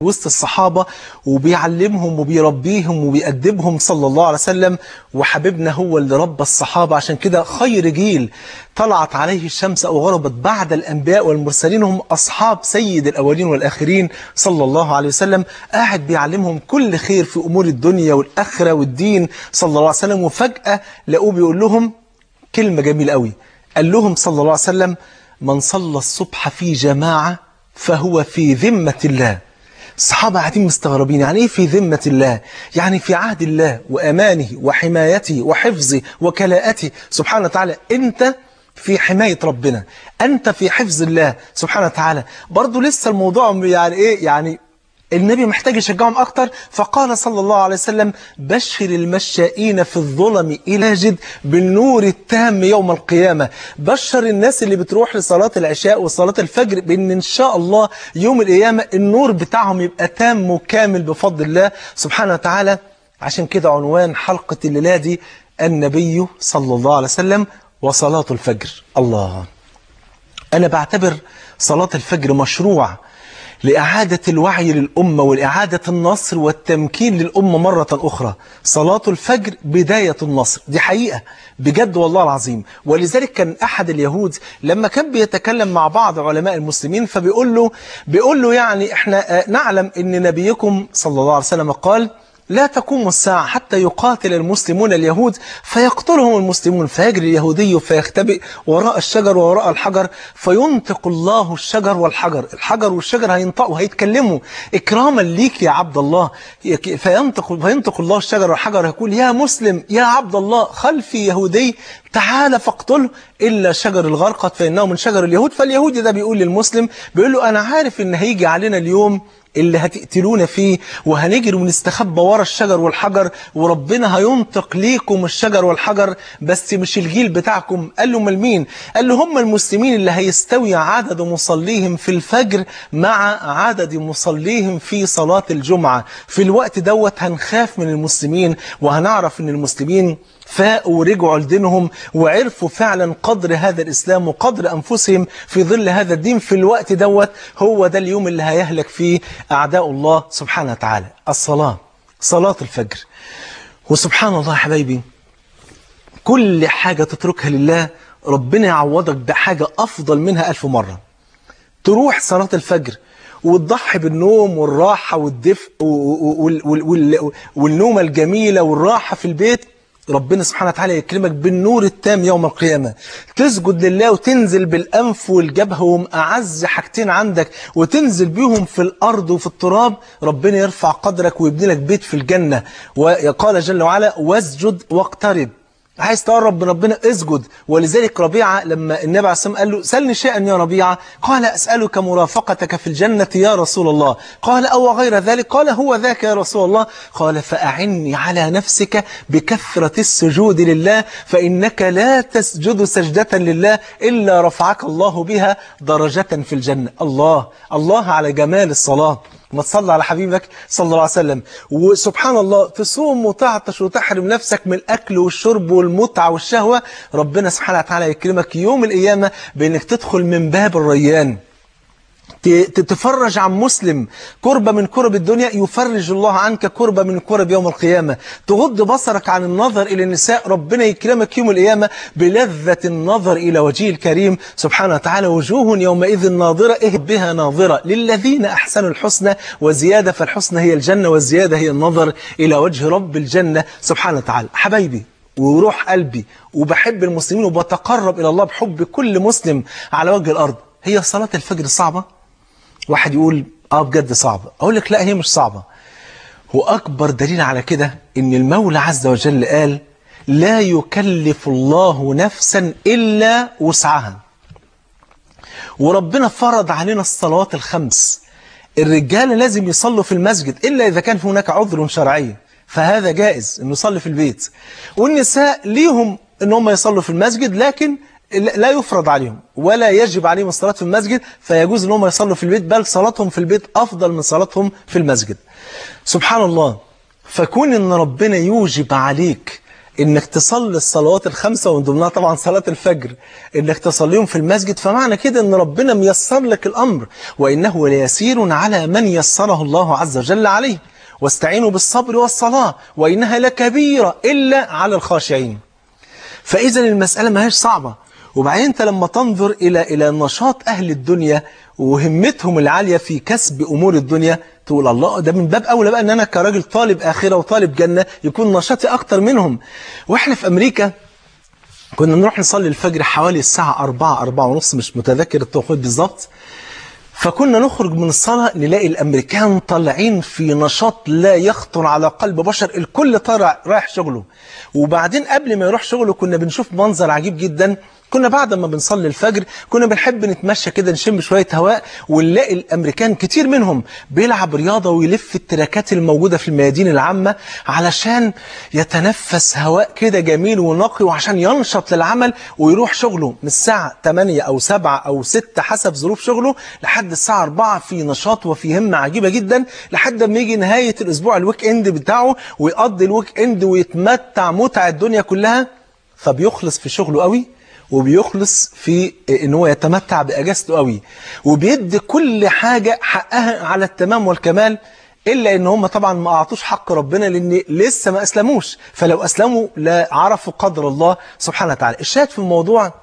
وسط الصحابة وبيعلمهم وبيربيهم وبيأدبهم صلى الله عليه وسلم وحبيبنا هو اللي ربى الصحابة عشان كده خير جيل طلعت عليه الشمس أو غربت بعد الأنبياء والمرسلين هم أصحاب سيد الأولين والآخرين صلى الله عليه وسلم قاعد بيعلمهم كل خير في أمور الدنيا والآخرة والدين صلى الله عليه وسلم وفجأة لقوه بيقول لهم كلمة جميلة قوي قال لهم صلى الله عليه وسلم من صلى الصبح في جماعة فهو في ذمة الله الصحابة قاعدين مستغربين يعني ايه في ذمة الله يعني في عهد الله وأمانه وحمايته وحفظه وكلاءته سبحانه وتعالى انت في حماية ربنا أنت في حفظ الله سبحانه وتعالى برضو لسه الموضوع يعني إيه يعني النبي محتاج يشجعهم أكتر فقال صلى الله عليه وسلم بشر المشائين في الظلم إلى جد بالنور التام يوم القيامة بشر الناس اللي بتروح لصلاة العشاء وصلاة الفجر بأن إن شاء الله يوم القيامة النور بتاعهم يبقى تام وكامل بفضل الله سبحانه وتعالى عشان كده عنوان حلقة الليلة دي النبي صلى الله عليه وسلم وصلاة الفجر الله أنا بعتبر صلاة الفجر مشروع لإعادة الوعي للأمة ولإعادة النصر والتمكين للأمة مرة أخرى صلاة الفجر بداية النصر دي حقيقة بجد والله العظيم ولذلك كان أحد اليهود لما كان بيتكلم مع بعض علماء المسلمين فبيقول له بيقول له يعني احنا نعلم ان نبيكم صلى الله عليه وسلم قال لا تقوم الساعة حتى يقاتل المسلمون اليهود فيقتلهم المسلمون فيجري اليهودي فيختبئ وراء الشجر وراء الحجر فينطق الله الشجر والحجر الحجر والشجر هينطقوا هيتكلموا إكراما ليك يا عبد الله فينطق, فينطق الله الشجر والحجر يقول يا مسلم يا عبد الله خلفي يهودي تعال فاقتله إلا شجر الغرقد فإنه من شجر اليهود فاليهودي ده بيقول للمسلم بيقول له أنا عارف إن هيجي علينا اليوم اللي هتقتلونا فيه وهنجري ونستخبى ورا الشجر والحجر وربنا هينطق ليكم الشجر والحجر بس مش الجيل بتاعكم قال له امال مين قال له هم المسلمين اللي هيستوي عدد مصليهم في الفجر مع عدد مصليهم في صلاة الجمعة في الوقت دوت هنخاف من المسلمين وهنعرف ان المسلمين فاقوا ورجعوا لدينهم وعرفوا فعلا قدر هذا الإسلام وقدر أنفسهم في ظل هذا الدين في الوقت دوت هو ده اليوم اللي هيهلك فيه أعداء الله سبحانه وتعالى الصلاة صلاة الفجر وسبحان الله يا حبايبي كل حاجة تتركها لله ربنا يعوضك بحاجة أفضل منها ألف مرة تروح صلاة الفجر وتضحي بالنوم والراحة والدفء والنومة الجميلة والراحة في البيت ربنا سبحانه وتعالى يكرمك بالنور التام يوم القيامة تسجد لله وتنزل بالأنف والجبهة وهم أعز حاجتين عندك وتنزل بيهم في الأرض وفي التراب ربنا يرفع قدرك ويبني لك بيت في الجنة وقال جل وعلا واسجد واقترب عايز تقرب من ربنا اسجد ولذلك ربيعة لما النبي عليه الصلاة قال له سلني شيئا يا ربيعة قال أسألك مرافقتك في الجنة يا رسول الله قال أو غير ذلك قال هو ذاك يا رسول الله قال فأعني على نفسك بكثرة السجود لله فإنك لا تسجد سجدة لله إلا رفعك الله بها درجة في الجنة الله الله على جمال الصلاة ما تصلي على حبيبك صلى الله عليه وسلم وسبحان الله تصوم وتعطش وتحرم نفسك من الأكل والشرب والمتعة والشهوة ربنا سبحانه وتعالى يكرمك يوم القيامة بأنك تدخل من باب الريان تتفرج عن مسلم كربة من كرب الدنيا يفرج الله عنك كربة من كرب يوم القيامة تغض بصرك عن النظر إلى النساء ربنا يكرمك يوم القيامة بلذة النظر إلى وجهه الكريم سبحانه وتعالى وجوه يومئذ ناظرة إيه بها ناظرة للذين أحسنوا الحسنى وزيادة فالحسنى هي الجنة والزيادة هي النظر إلى وجه رب الجنة سبحانه وتعالى حبايبي وروح قلبي وبحب المسلمين وبتقرب إلى الله بحب كل مسلم على وجه الأرض هي صلاة الفجر صعبة واحد يقول اه بجد صعبة اقول لك لا هي مش صعبة هو اكبر دليل على كده ان المولى عز وجل قال لا يكلف الله نفسا الا وسعها وربنا فرض علينا الصلوات الخمس الرجال لازم يصلوا في المسجد الا اذا كان هناك عذر شرعي فهذا جائز انه يصلي في البيت والنساء ليهم ان هم يصلوا في المسجد لكن لا يفرض عليهم ولا يجب عليهم الصلاة في المسجد فيجوز ان هم يصلوا في البيت بل صلاتهم في البيت أفضل من صلاتهم في المسجد سبحان الله فكون ان ربنا يوجب عليك انك تصلي الصلوات الخمسة ومن ضمنها طبعا صلاة الفجر انك تصليهم في المسجد فمعنى كده ان ربنا ميسر لك الامر وانه ليسير على من يسره الله عز وجل عليه واستعينوا بالصبر والصلاة وانها لكبيرة الا على الخاشعين فاذا المسألة ما هيش صعبة وبعدين انت لما تنظر الى الى نشاط اهل الدنيا وهمتهم العالية في كسب امور الدنيا تقول الله ده من باب اولى بقى ان انا كراجل طالب اخره وطالب جنة يكون نشاطي اكتر منهم واحنا في امريكا كنا نروح نصلي الفجر حوالي الساعة 4 4 ونص مش متذكر التوقيت بالظبط فكنا نخرج من الصلاة نلاقي الأمريكان طالعين في نشاط لا يخطر على قلب بشر الكل طالع رايح شغله وبعدين قبل ما يروح شغله كنا بنشوف منظر عجيب جدا كنا بعد ما بنصلي الفجر كنا بنحب نتمشى كده نشم شوية هواء ونلاقي الأمريكان كتير منهم بيلعب رياضة ويلف التراكات الموجودة في الميادين العامة علشان يتنفس هواء كده جميل ونقي وعشان ينشط للعمل ويروح شغله من الساعة 8 أو 7 أو 6 حسب ظروف شغله لحد الساعة 4 في نشاط وفي همة عجيبة جدا لحد ما يجي نهاية الأسبوع الويك إند بتاعه ويقضي الويك إند ويتمتع متع الدنيا كلها فبيخلص في شغله قوي وبيخلص في ان هو يتمتع باجازته قوي وبيدي كل حاجة حقها على التمام والكمال الا ان هم طبعا ما اعطوش حق ربنا لان لسه ما اسلموش فلو اسلموا لا عرفوا قدر الله سبحانه وتعالى الشاهد في الموضوع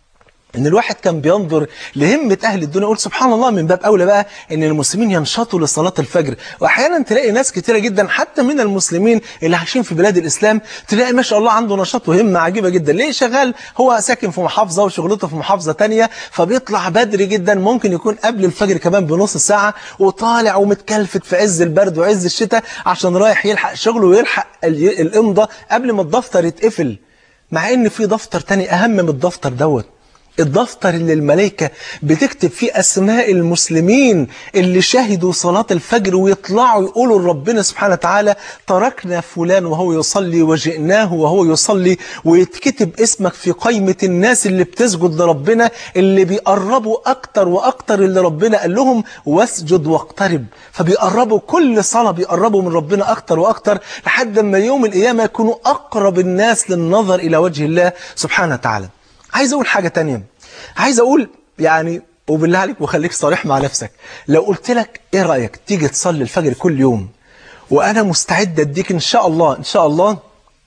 ان الواحد كان بينظر لهمة اهل الدنيا يقول سبحان الله من باب اولى بقى ان المسلمين ينشطوا لصلاة الفجر واحيانا تلاقي ناس كتيرة جدا حتى من المسلمين اللي عايشين في بلاد الاسلام تلاقي ما شاء الله عنده نشاط وهمة عجيبة جدا ليه شغال هو ساكن في محافظة وشغلته في محافظة تانية فبيطلع بدري جدا ممكن يكون قبل الفجر كمان بنص ساعة وطالع ومتكلفت في عز البرد وعز الشتاء عشان رايح يلحق شغله ويلحق الامضة قبل ما الدفتر يتقفل مع ان في دفتر تاني اهم من الدفتر دوت الدفتر اللي الملائكة بتكتب فيه أسماء المسلمين اللي شهدوا صلاة الفجر ويطلعوا يقولوا لربنا سبحانه وتعالى تركنا فلان وهو يصلي وجئناه وهو يصلي ويتكتب اسمك في قائمة الناس اللي بتسجد لربنا اللي بيقربوا أكتر وأكتر اللي ربنا قال لهم واسجد واقترب فبيقربوا كل صلاة بيقربوا من ربنا أكتر وأكتر لحد ما يوم القيامة يكونوا أقرب الناس للنظر إلى وجه الله سبحانه وتعالى عايز أقول حاجة تانية عايز أقول يعني وبالله عليك وخليك صريح مع نفسك لو قلت لك إيه رأيك تيجي تصلي الفجر كل يوم وأنا مستعد أديك إن شاء الله إن شاء الله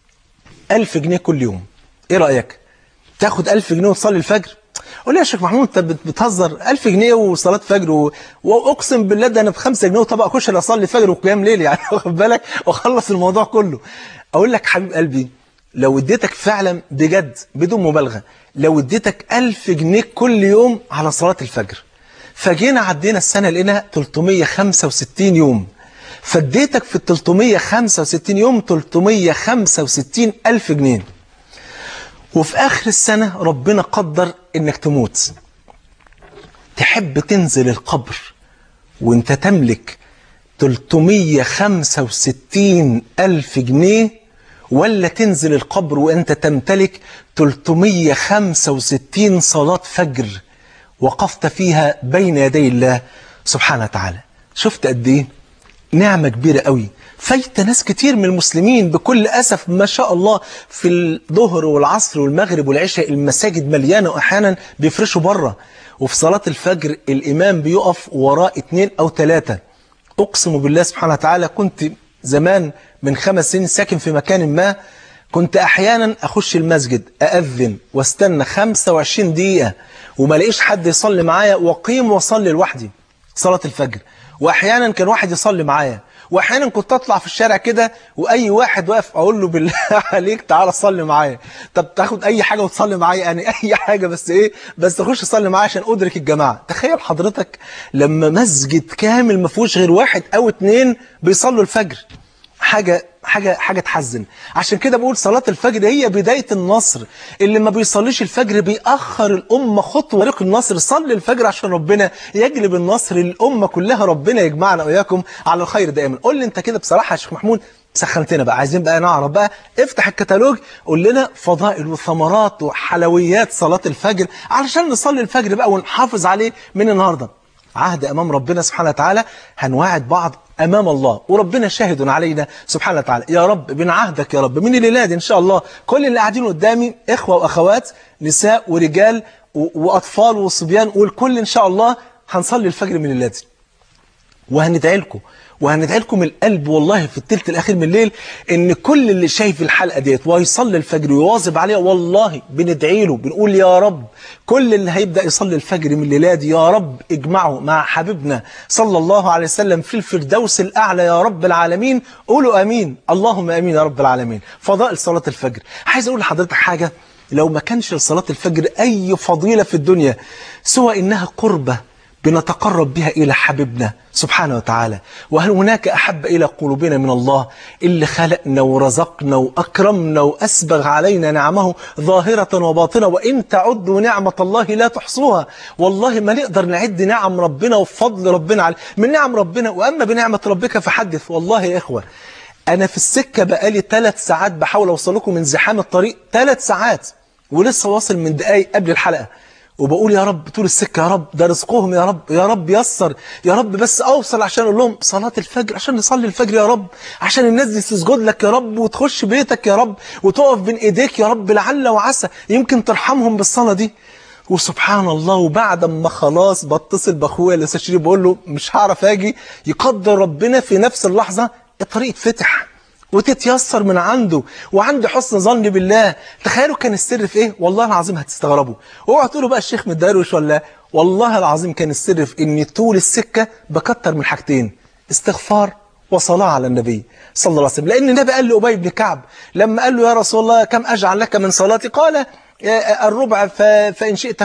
ألف جنيه كل يوم إيه رأيك تاخد ألف جنيه وتصلي الفجر قول لي يا شيخ محمود انت بتهزر 1000 جنيه وصلاه فجر و... واقسم بالله ده انا ب 5 جنيه وطبق كشري اصلي فجر وقيام ليل يعني واخد بالك واخلص الموضوع كله اقول لك حبيب قلبي لو اديتك فعلا بجد بدون مبالغه لو اديتك 1000 جنيه كل يوم على صلاه الفجر فجينا عدينا السنه لقينا 365 يوم فاديتك في ال 365 يوم 365 ألف جنيه وفي آخر السنة ربنا قدر إنك تموت تحب تنزل القبر وانت تملك 365 ألف جنيه ولا تنزل القبر وانت تمتلك 365 صلاة فجر وقفت فيها بين يدي الله سبحانه وتعالى شفت قد ايه نعمة كبيرة قوي فايت ناس كتير من المسلمين بكل أسف ما شاء الله في الظهر والعصر والمغرب والعشاء المساجد مليانة وأحيانا بيفرشوا بره وفي صلاة الفجر الإمام بيقف وراء اتنين أو ثلاثة أقسم بالله سبحانه وتعالى كنت زمان من خمس سنين ساكن في مكان ما كنت أحيانا أخش المسجد أأذن واستنى 25 دقيقة وما لاقيش حد يصلي معايا وقيم واصلي لوحدي صلاة الفجر وأحيانا كان واحد يصلي معايا واحيانا كنت اطلع في الشارع كده واي واحد واقف اقول له بالله عليك تعالى صلي معايا طب تاخد اي حاجه وتصلي معايا يعني اي حاجه بس ايه بس تخش تصلي معايا عشان ادرك الجماعه تخيل حضرتك لما مسجد كامل ما فيهوش غير واحد او اتنين بيصلوا الفجر حاجه حاجة حاجة تحزن عشان كده بقول صلاة الفجر هي بداية النصر اللي ما بيصليش الفجر بيأخر الأمة خطوة طريق النصر صلي الفجر عشان ربنا يجلب النصر للأمة كلها ربنا يجمعنا وإياكم على الخير دائما قول لي أنت كده بصراحة يا شيخ محمود سخنتنا بقى عايزين بقى نعرف بقى افتح الكتالوج قول لنا فضائل وثمرات وحلويات صلاة الفجر علشان نصلي الفجر بقى ونحافظ عليه من النهاردة عهد أمام ربنا سبحانه وتعالى هنواعد بعض أمام الله وربنا شاهد علينا سبحانه وتعالى يا رب من عهدك يا رب من الليلة دي إن شاء الله كل اللي قاعدين قدامي إخوة وأخوات نساء ورجال وأطفال وصبيان والكل إن شاء الله هنصلي الفجر من الليلة دي وهندعي لكم وهندعي لكم القلب والله في الثلث الاخير من الليل ان كل اللي شايف الحلقه ديت وهيصلي الفجر ويواظب عليها والله بندعي له بنقول يا رب كل اللي هيبدا يصلي الفجر من الليله دي يا رب اجمعه مع حبيبنا صلى الله عليه وسلم في الفردوس الاعلى يا رب العالمين قولوا امين اللهم امين يا رب العالمين فضائل صلاه الفجر عايز اقول لحضرتك حاجه لو ما كانش لصلاه الفجر اي فضيله في الدنيا سوى انها قربه بنتقرب بها إلى حبيبنا سبحانه وتعالى وهل هناك أحب إلى قلوبنا من الله اللي خلقنا ورزقنا وأكرمنا وأسبغ علينا نعمه ظاهرة وباطنة وإن تعدوا نعمة الله لا تحصوها والله ما نقدر نعد نعم ربنا وفضل ربنا على من نعم ربنا وأما بنعمة ربك فحدث والله يا إخوة أنا في السكة بقالي ثلاث ساعات بحاول أوصل لكم من زحام الطريق ثلاث ساعات ولسه واصل من دقايق قبل الحلقة وبقول يا رب طول السكة يا رب ده رزقهم يا رب يا رب يسر يا رب بس أوصل عشان أقول لهم صلاة الفجر عشان نصلي الفجر يا رب عشان الناس دي تسجد لك يا رب وتخش بيتك يا رب وتقف بين إيديك يا رب لعل وعسى يمكن ترحمهم بالصلاة دي وسبحان الله وبعد ما خلاص بتصل باخويا الاستاذ شريف بقول له مش هعرف اجي يقدر ربنا في نفس اللحظه الطريق اتفتح وتتيسر من عنده وعنده حسن ظن بالله تخيلوا كان السر في ايه والله العظيم هتستغربوا اوعوا تقولوا بقى الشيخ متدروش ولا والله العظيم كان السر في ان طول السكه بكتر من حاجتين استغفار وصلاة على النبي صلى الله عليه وسلم لأن النبي قال لأبي بن كعب لما قال له يا رسول الله كم أجعل لك من صلاتي قال الربع فإن شئت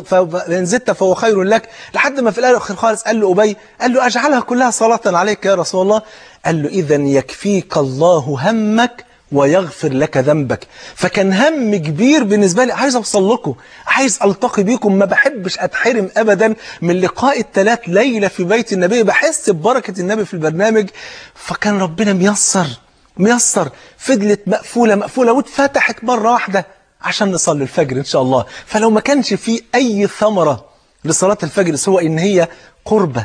فإن زدت فهو خير لك لحد ما في الآخر خالص قال له أبي قال له أجعلها كلها صلاة عليك يا رسول الله قال له إذا يكفيك الله همك ويغفر لك ذنبك فكان هم كبير بالنسبة لي عايز أوصل لكم عايز ألتقي بيكم ما بحبش أتحرم أبدا من لقاء الثلاث ليلة في بيت النبي بحس ببركة النبي في البرنامج فكان ربنا ميسر ميسر فضلت مقفولة مقفولة واتفتحت مرة واحدة عشان نصلي الفجر إن شاء الله فلو ما كانش في أي ثمرة لصلاة الفجر سوى إن هي قربة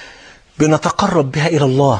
بنتقرب بها إلى الله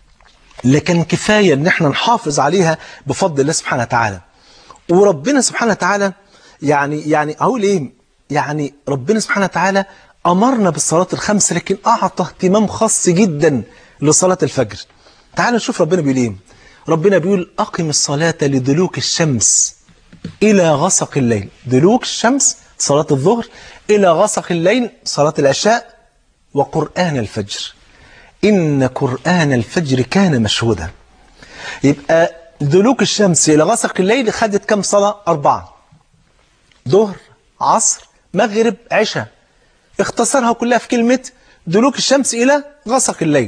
لكن كفاية إن احنا نحافظ عليها بفضل الله سبحانه وتعالى وربنا سبحانه وتعالى يعني يعني أقول إيه يعني ربنا سبحانه وتعالى أمرنا بالصلاة الخمس لكن أعطى اهتمام خاص جدا لصلاة الفجر تعالوا نشوف ربنا بيقول إيه ربنا بيقول أقم الصلاة لدلوك الشمس إلى غسق الليل دلوك الشمس صلاة الظهر إلى غسق الليل صلاة العشاء وقرآن الفجر إن قرآن الفجر كان مشهودا يبقى دلوك الشمس إلى غسق الليل خدت كم صلاة أربعة ظهر عصر مغرب عشاء اختصرها كلها في كلمة دلوك الشمس إلى غسق الليل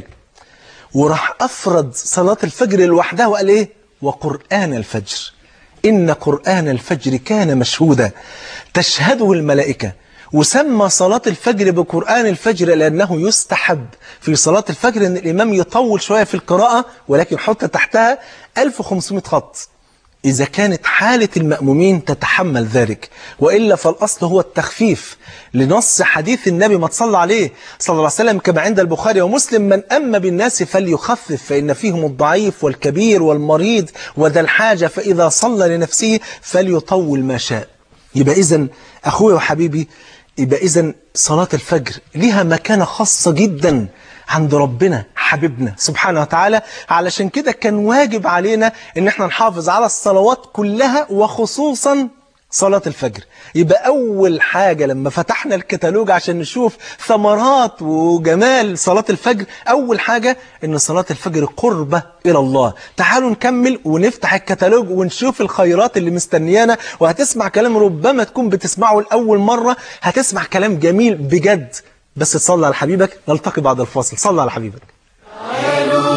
وراح أفرد صلاة الفجر لوحدها وقال إيه وقرآن الفجر إن قرآن الفجر كان مشهودا تشهده الملائكة وسمى صلاة الفجر بقرآن الفجر لأنه يستحب في صلاة الفجر أن الإمام يطول شوية في القراءة ولكن حط تحتها 1500 خط إذا كانت حالة المأمومين تتحمل ذلك وإلا فالأصل هو التخفيف لنص حديث النبي ما تصلى عليه صلى الله عليه وسلم كما عند البخاري ومسلم من أما بالناس فليخفف فإن فيهم الضعيف والكبير والمريض وذا الحاجة فإذا صلى لنفسه فليطول ما شاء يبقى إذن أخوي وحبيبي يبقى إذا صلاة الفجر لها مكانة خاصة جدا عند ربنا حبيبنا سبحانه وتعالى علشان كده كان واجب علينا ان احنا نحافظ على الصلوات كلها وخصوصا صلاة الفجر يبقى أول حاجة لما فتحنا الكتالوج عشان نشوف ثمرات وجمال صلاة الفجر أول حاجة إن صلاة الفجر قربة إلى الله تعالوا نكمل ونفتح الكتالوج ونشوف الخيرات اللي مستنيانا وهتسمع كلام ربما تكون بتسمعه لأول مرة هتسمع كلام جميل بجد بس تصلي على حبيبك نلتقي بعد الفاصل صلي على حبيبك تعالوا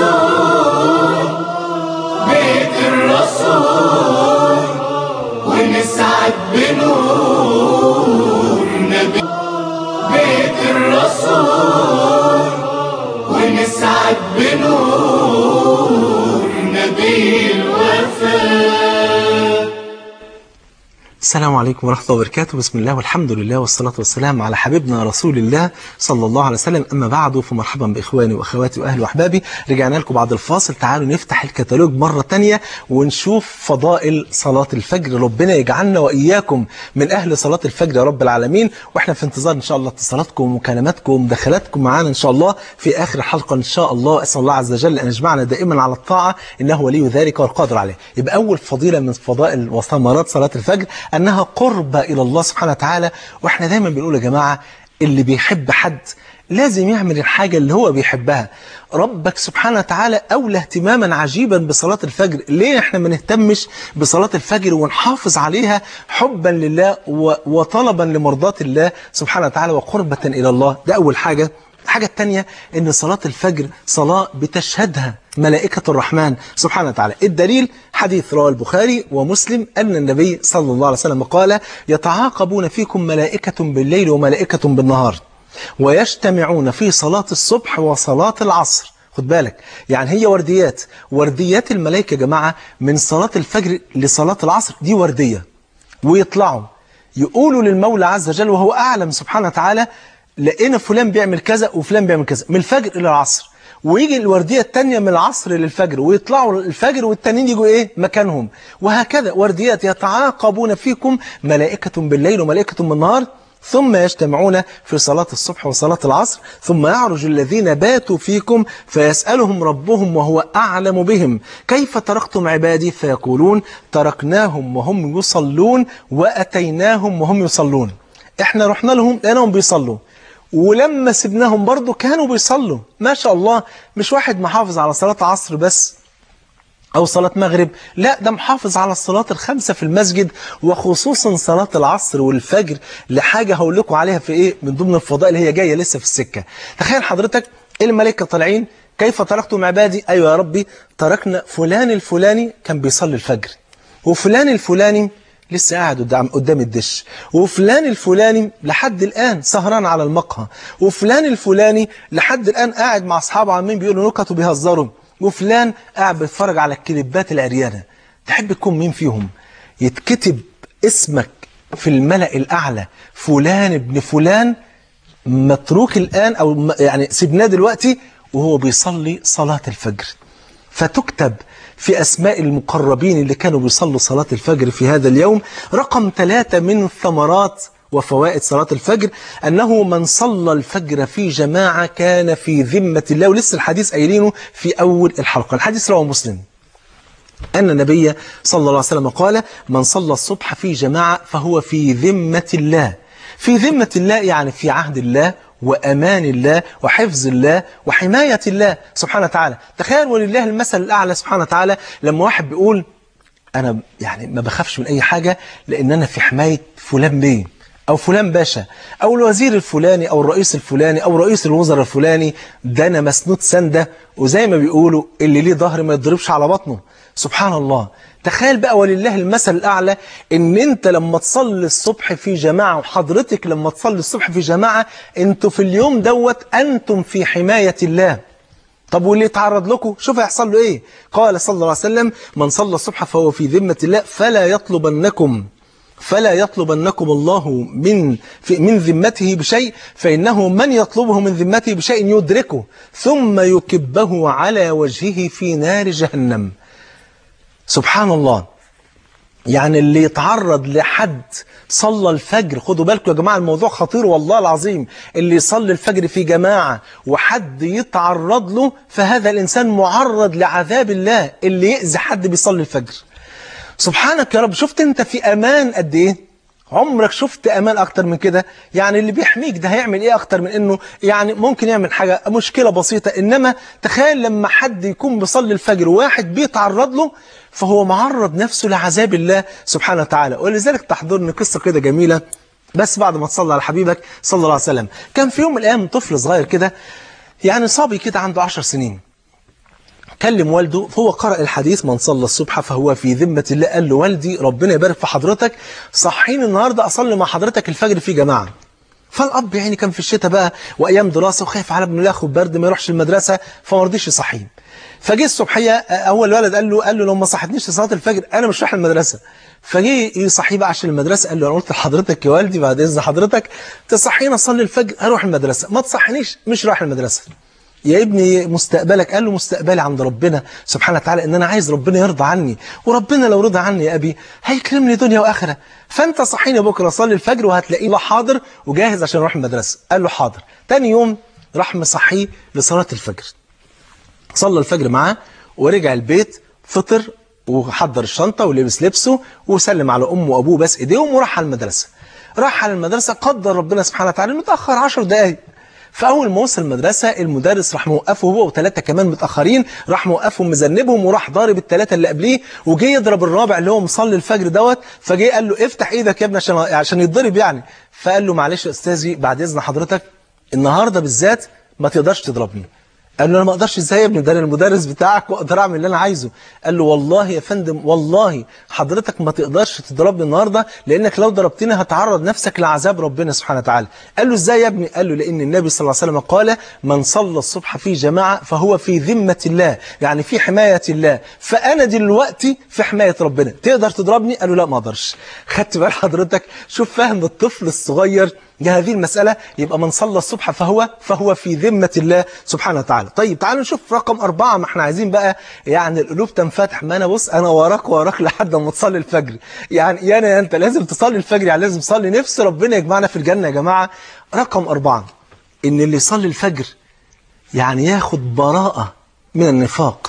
نزور بيت الرسول ونسعد بنور نبي بيت الرسول ونسعد بنور نبي الوفاء السلام عليكم ورحمة الله وبركاته بسم الله والحمد لله والصلاة والسلام على حبيبنا رسول الله صلى الله عليه وسلم أما بعد فمرحبا بإخواني وأخواتي وأهلي وأحبابي رجعنا لكم بعد الفاصل تعالوا نفتح الكتالوج مرة تانية ونشوف فضائل صلاة الفجر ربنا يجعلنا وإياكم من أهل صلاة الفجر يا رب العالمين وإحنا في انتظار إن شاء الله اتصالاتكم ومكالماتكم ومداخلاتكم معانا إن شاء الله في آخر الحلقة إن شاء الله أسأل الله عز وجل أن يجمعنا دائما على الطاعة إنه ولي ذلك والقادر عليه يبقى أول فضيلة من فضائل وثمرات صلاة الفجر أنها قرب إلى الله سبحانه وتعالى وإحنا دايما بنقول يا جماعة اللي بيحب حد لازم يعمل الحاجة اللي هو بيحبها ربك سبحانه وتعالى أولى اهتماما عجيبا بصلاة الفجر ليه احنا ما نهتمش بصلاة الفجر ونحافظ عليها حبا لله و- وطلبا لمرضاة الله سبحانه وتعالى وقربة إلى الله ده أول حاجة الحاجة التانية ان صلاة الفجر صلاة بتشهدها ملائكة الرحمن سبحانه وتعالى الدليل حديث رواه البخاري ومسلم أن النبي صلى الله عليه وسلم قال يتعاقبون فيكم ملائكة بالليل وملائكة بالنهار ويجتمعون في صلاة الصبح وصلاة العصر خد بالك يعني هي ورديات ورديات الملائكة يا جماعة من صلاة الفجر لصلاة العصر دي وردية ويطلعوا يقولوا للمولى عز وجل وهو أعلم سبحانه وتعالى لقينا فلان بيعمل كذا وفلان بيعمل كذا من الفجر إلى العصر ويجي الوردية التانية من العصر للفجر ويطلعوا الفجر والتانيين يجوا ايه مكانهم وهكذا ورديات يتعاقبون فيكم ملائكة بالليل وملائكة بالنهار ثم يجتمعون في صلاة الصبح وصلاة العصر ثم يعرج الذين باتوا فيكم فيسألهم ربهم وهو أعلم بهم كيف تركتم عبادي فيقولون تركناهم وهم يصلون وأتيناهم وهم يصلون احنا رحنا لهم لأنهم بيصلوا ولما سبناهم برضو كانوا بيصلوا ما شاء الله مش واحد محافظ على صلاة عصر بس أو صلاة مغرب لا ده محافظ على الصلاة الخمسة في المسجد وخصوصا صلاة العصر والفجر لحاجة هقول لكم عليها في إيه من ضمن الفضائل اللي هي جاية لسه في السكة تخيل حضرتك الملائكة طالعين كيف تركتم عبادي أيوة يا ربي تركنا فلان الفلاني كان بيصلي الفجر وفلان الفلاني لسه قاعد قدام قدام الدش وفلان الفلاني لحد الآن سهران على المقهى وفلان الفلاني لحد الآن قاعد مع أصحابه عمالين بيقولوا نكت وبيهزروا وفلان قاعد بيتفرج على الكليبات العريانة تحب تكون مين فيهم يتكتب اسمك في الملأ الأعلى فلان ابن فلان متروك الآن أو م- يعني سيبناه دلوقتي وهو بيصلي صلاة الفجر فتكتب في أسماء المقربين اللي كانوا بيصلوا صلاة الفجر في هذا اليوم رقم ثلاثة من ثمرات وفوائد صلاة الفجر أنه من صلى الفجر في جماعة كان في ذمة الله ولسه الحديث قايلينه في أول الحلقة الحديث رواه مسلم أن النبي صلى الله عليه وسلم قال من صلى الصبح في جماعة فهو في ذمة الله في ذمة الله يعني في عهد الله وأمان الله وحفظ الله وحماية الله سبحانه وتعالى تخيل ولله المثل الأعلى سبحانه وتعالى لما واحد بيقول أنا يعني ما بخافش من أي حاجة لأن أنا في حماية فلان بيه أو فلان باشا أو الوزير الفلاني أو الرئيس الفلاني أو رئيس الوزراء الفلاني ده أنا مسنود سندة وزي ما بيقولوا اللي ليه ظهر ما يضربش على بطنه سبحان الله تخيل بقى ولله المثل الأعلى إن أنت لما تصلي الصبح في جماعة وحضرتك لما تصلي الصبح في جماعة أنتوا في اليوم دوت أنتم في حماية الله طب واللي يتعرض لكم شوف هيحصل له ايه قال صلى الله عليه وسلم من صلى الصبح فهو في ذمة الله فلا يطلبنكم فلا يطلبنكم الله من في من ذمته بشيء فإنه من يطلبه من ذمته بشيء يدركه ثم يكبه على وجهه في نار جهنم سبحان الله يعني اللي يتعرض لحد صلى الفجر خدوا بالكم يا جماعة الموضوع خطير والله العظيم اللي يصلي الفجر في جماعة وحد يتعرض له فهذا الإنسان معرض لعذاب الله اللي يأذي حد بيصلي الفجر سبحانك يا رب شفت انت في امان قد ايه عمرك شفت امان اكتر من كده يعني اللي بيحميك ده هيعمل ايه اكتر من انه يعني ممكن يعمل حاجة مشكلة بسيطة انما تخيل لما حد يكون بيصلي الفجر واحد بيتعرض له فهو معرض نفسه لعذاب الله سبحانه وتعالى ولذلك تحضرني قصة كده جميلة بس بعد ما تصلي على حبيبك صلى الله عليه وسلم كان في يوم من الايام طفل صغير كده يعني صبي كده عنده عشر سنين كلم والده فهو قرأ الحديث من صلى الصبح فهو في ذمة الله قال له والدي ربنا يبارك في حضرتك صحيني النهاردة أصلي مع حضرتك الفجر في جماعة فالاب يعني كان في الشتاء بقى وايام دراسه وخايف على ابنه ياخد برد ما يروحش المدرسه فما رضيش يصحيه فجه الصبحيه اول ولد قال له قال له لو ما صحتنيش لصلاه الفجر انا مش رايح المدرسه فجه يصحيه بقى عشان المدرسه قال له انا قلت لحضرتك يا والدي بعد اذن حضرتك تصحيني اصلي الفجر اروح المدرسه ما تصحنيش مش رايح المدرسه يا ابني مستقبلك قال له مستقبلي عند ربنا سبحانه وتعالى ان انا عايز ربنا يرضى عني وربنا لو رضى عني يا ابي هيكرمني دنيا واخره فانت صحيني بكره صلي الفجر وهتلاقيه له حاضر وجاهز عشان اروح المدرسه قال له حاضر تاني يوم راح مصحيه لصلاه الفجر صلى الفجر معاه ورجع البيت فطر وحضر الشنطه ولبس لبسه وسلم على امه وابوه بس ايديهم وراح على المدرسه راح على المدرسه قدر ربنا سبحانه وتعالى متاخر 10 دقائق فاول ما وصل المدرسه المدرس راح موقفه هو وثلاثه كمان متاخرين راح موقفهم مذنبهم وراح ضارب الثلاثه اللي قبليه وجه يضرب الرابع اللي هو مصلي الفجر دوت فجه قال له افتح ايدك يا ابني عشان عشان يتضرب يعني فقال له معلش يا استاذي بعد اذن حضرتك النهارده بالذات ما تقدرش تضربني قال له انا ما اقدرش ازاي يا ابني ده انا المدرس بتاعك واقدر اعمل اللي انا عايزه قال له والله يا فندم والله حضرتك ما تقدرش تضربني النهارده لانك لو ضربتني هتعرض نفسك لعذاب ربنا سبحانه وتعالى قال له ازاي يا ابني قال له لان النبي صلى الله عليه وسلم قال من صلى الصبح في جماعه فهو في ذمه الله يعني في حمايه الله فانا دلوقتي في حمايه ربنا تقدر تضربني قال له لا ما اقدرش خدت بال حضرتك شوف فهم الطفل الصغير هذه المسألة يبقى من صلى الصبح فهو فهو في ذمة الله سبحانه وتعالى طيب تعالوا نشوف رقم أربعة ما احنا عايزين بقى يعني القلوب تنفتح ما أنا بص أنا وراك وراك لحد ما تصلي الفجر يعني يا أنا يا أنت لازم تصلي الفجر يعني لازم تصلي نفس ربنا يجمعنا في الجنة يا جماعة رقم أربعة إن اللي يصلي الفجر يعني ياخد براءة من النفاق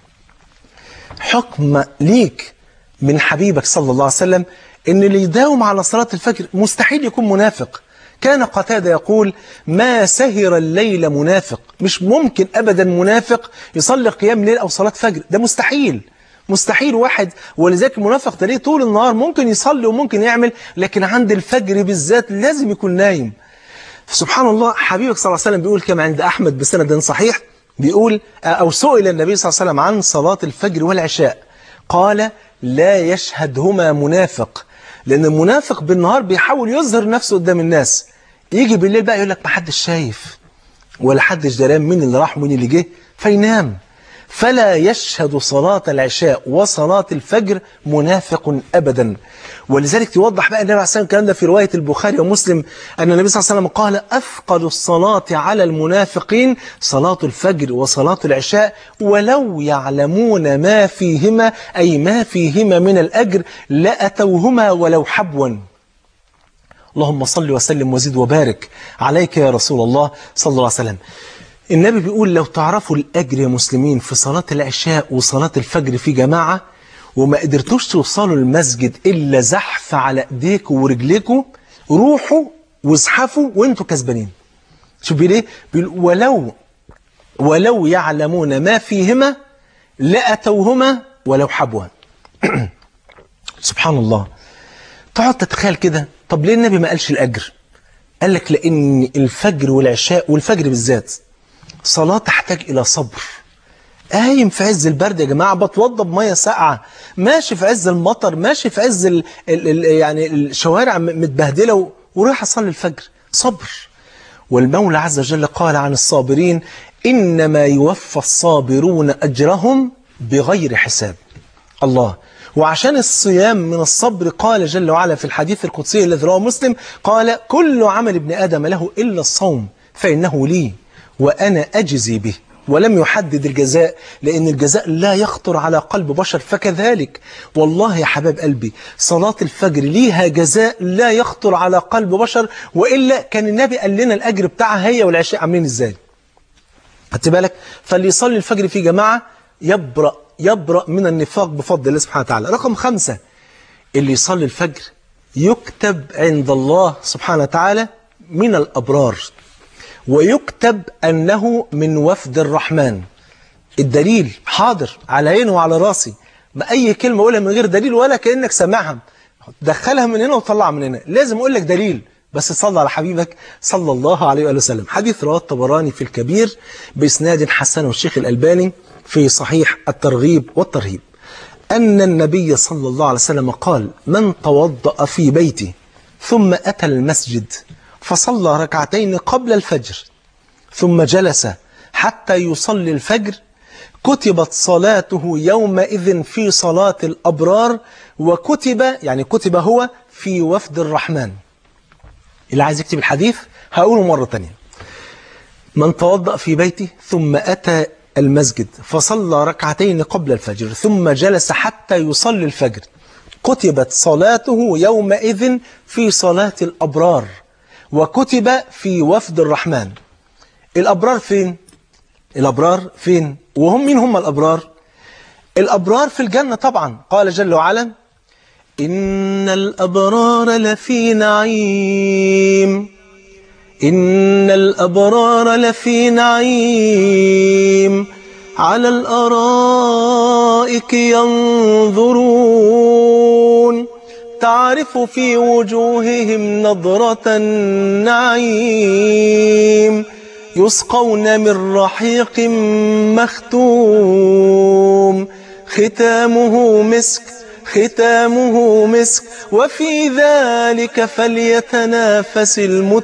حكم ليك من حبيبك صلى الله عليه وسلم إن اللي يداوم على صلاة الفجر مستحيل يكون منافق كان قتادة يقول ما سهر الليل منافق مش ممكن أبدا منافق يصلي قيام ليل أو صلاة فجر ده مستحيل مستحيل واحد ولذلك المنافق ده ليه طول النهار ممكن يصلي وممكن يعمل لكن عند الفجر بالذات لازم يكون نايم سبحان الله حبيبك صلى الله عليه وسلم بيقول كما عند أحمد بسند صحيح بيقول أو سئل النبي صلى الله عليه وسلم عن صلاة الفجر والعشاء قال لا يشهدهما منافق لأن المنافق بالنهار بيحاول يظهر نفسه قدام الناس يجي بالليل بقى يقول لك ما حدش شايف ولا حدش دران مين اللي راح ومين اللي جه فينام فلا يشهد صلاة العشاء وصلاة الفجر منافق أبدا ولذلك توضح بقى النبي عليه الصلاة الكلام ده في رواية البخاري ومسلم أن النبي صلى الله عليه وسلم قال أثقل الصلاة على المنافقين صلاة الفجر وصلاة العشاء ولو يعلمون ما فيهما أي ما فيهما من الأجر لأتوهما ولو حبوا اللهم صل وسلم وزد وبارك عليك يا رسول الله صلى الله عليه وسلم النبي بيقول لو تعرفوا الأجر يا مسلمين في صلاة العشاء وصلاة الفجر في جماعة وما قدرتوش توصلوا المسجد إلا زحف على إيديكم ورجليكم روحوا وازحفوا وانتوا كسبانين شوف بيقول ايه بيقول ولو ولو يعلمون ما فيهما لأتوهما ولو حبوا سبحان الله تقعد تتخيل كده طب ليه النبي ما قالش الأجر قال لك لأن الفجر والعشاء والفجر بالذات صلاة تحتاج إلى صبر قايم في عز البرد يا جماعة بتوضى بمية ساقعة ماشي في عز المطر ماشي في عز ال ال ال يعني الشوارع متبهدلة ورايح أصلي الفجر صبر والمولى عز وجل قال عن الصابرين إنما يوفى الصابرون أجرهم بغير حساب الله وعشان الصيام من الصبر قال جل وعلا في الحديث القدسي الذي رواه مسلم قال كل عمل ابن آدم له إلا الصوم فإنه لي وأنا أجزي به ولم يحدد الجزاء لأن الجزاء لا يخطر على قلب بشر فكذلك والله يا حباب قلبي صلاة الفجر ليها جزاء لا يخطر على قلب بشر وإلا كان النبي قال لنا الأجر بتاعها هي والعشاء عاملين إزاي خدت بالك فاللي يصلي الفجر في جماعة يبرأ يبرأ من النفاق بفضل الله سبحانه وتعالى رقم خمسة اللي يصلي الفجر يكتب عند الله سبحانه وتعالى من الأبرار ويكتب أنه من وفد الرحمن الدليل حاضر على عيني وعلى راسي ما أي كلمة أقولها من غير دليل ولا كأنك سامعها دخلها من هنا وطلعها من هنا لازم أقول لك دليل بس صلى على حبيبك صلى الله عليه وآله وسلم حديث رواه الطبراني في الكبير بإسناد حسن والشيخ الألباني في صحيح الترغيب والترهيب أن النبي صلى الله عليه وسلم قال من توضأ في بيته ثم أتى المسجد فصلى ركعتين قبل الفجر ثم جلس حتى يصلي الفجر كتبت صلاته يومئذ في صلاة الأبرار وكتب يعني كتب هو في وفد الرحمن اللي عايز يكتب الحديث هقوله مرة تانية من توضأ في بيته ثم أتى المسجد فصلى ركعتين قبل الفجر ثم جلس حتى يصلي الفجر كتبت صلاته يومئذ في صلاة الأبرار وكتب في وفد الرحمن الأبرار فين؟ الأبرار فين؟ وهم مين هم الأبرار؟ الأبرار في الجنة طبعا قال جل وعلا إن الأبرار لفي نعيم إن الأبرار لفي نعيم على الأرائك ينظرون تعرف في وجوههم نظرة النعيم يسقون من رحيق مختوم ختامه مسك ختامه مسك وفي ذلك فليتنافس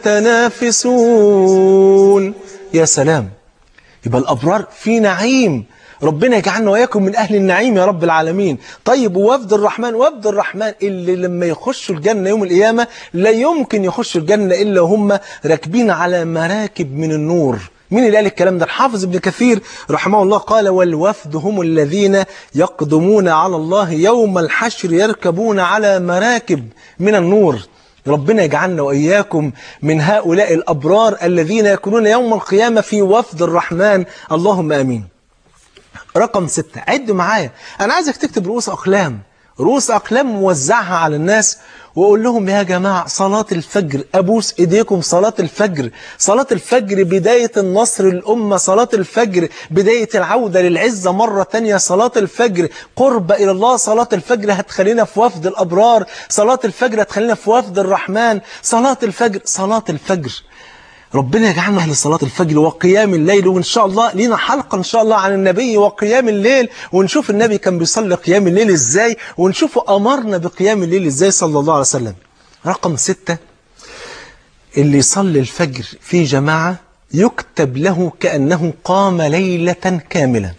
المتنافسون يا سلام يبقى الأبرار في نعيم ربنا يجعلنا وإياكم من أهل النعيم يا رب العالمين طيب ووفد الرحمن وفد الرحمن اللي لما يخشوا الجنة يوم القيامة لا يمكن يخشوا الجنة إلا هم راكبين على مراكب من النور مين اللي قال الكلام ده الحافظ ابن كثير رحمه الله قال والوفد هم الذين يقدمون على الله يوم الحشر يركبون على مراكب من النور ربنا يجعلنا وإياكم من هؤلاء الأبرار الذين يكونون يوم القيامة في وفد الرحمن اللهم آمين رقم ستة عد معايا أنا عايزك تكتب رؤوس أقلام رؤوس أقلام موزعها على الناس وأقول لهم يا جماعة صلاة الفجر أبوس إيديكم صلاة الفجر صلاة الفجر بداية النصر للأمة صلاة الفجر بداية العودة للعزة مرة تانية صلاة الفجر قرب إلى الله صلاة الفجر هتخلينا في وفد الأبرار صلاة الفجر هتخلينا في وفد الرحمن صلاة الفجر صلاة الفجر ربنا يجعلنا أهل صلاة الفجر وقيام الليل وإن شاء الله لينا حلقة إن شاء الله عن النبي وقيام الليل ونشوف النبي كان بيصلي قيام الليل إزاي ونشوف أمرنا بقيام الليل إزاي صلى الله عليه وسلم رقم ستة اللي يصلي الفجر في جماعة يكتب له كأنه قام ليلة كاملة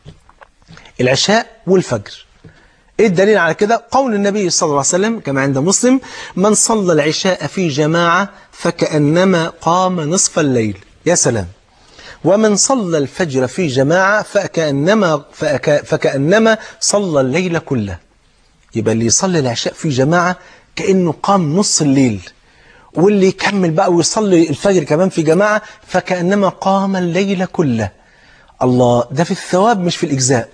العشاء والفجر ايه الدليل على كده قول النبي صلى الله عليه وسلم كما عند مسلم من صلى العشاء في جماعة فكأنما قام نصف الليل يا سلام ومن صلى الفجر في جماعة فكأنما, فك فكأنما صلى الليل كله يبقى اللي يصلي العشاء في جماعة كأنه قام نص الليل واللي يكمل بقى ويصلي الفجر كمان في جماعة فكأنما قام الليل كله الله ده في الثواب مش في الإجزاء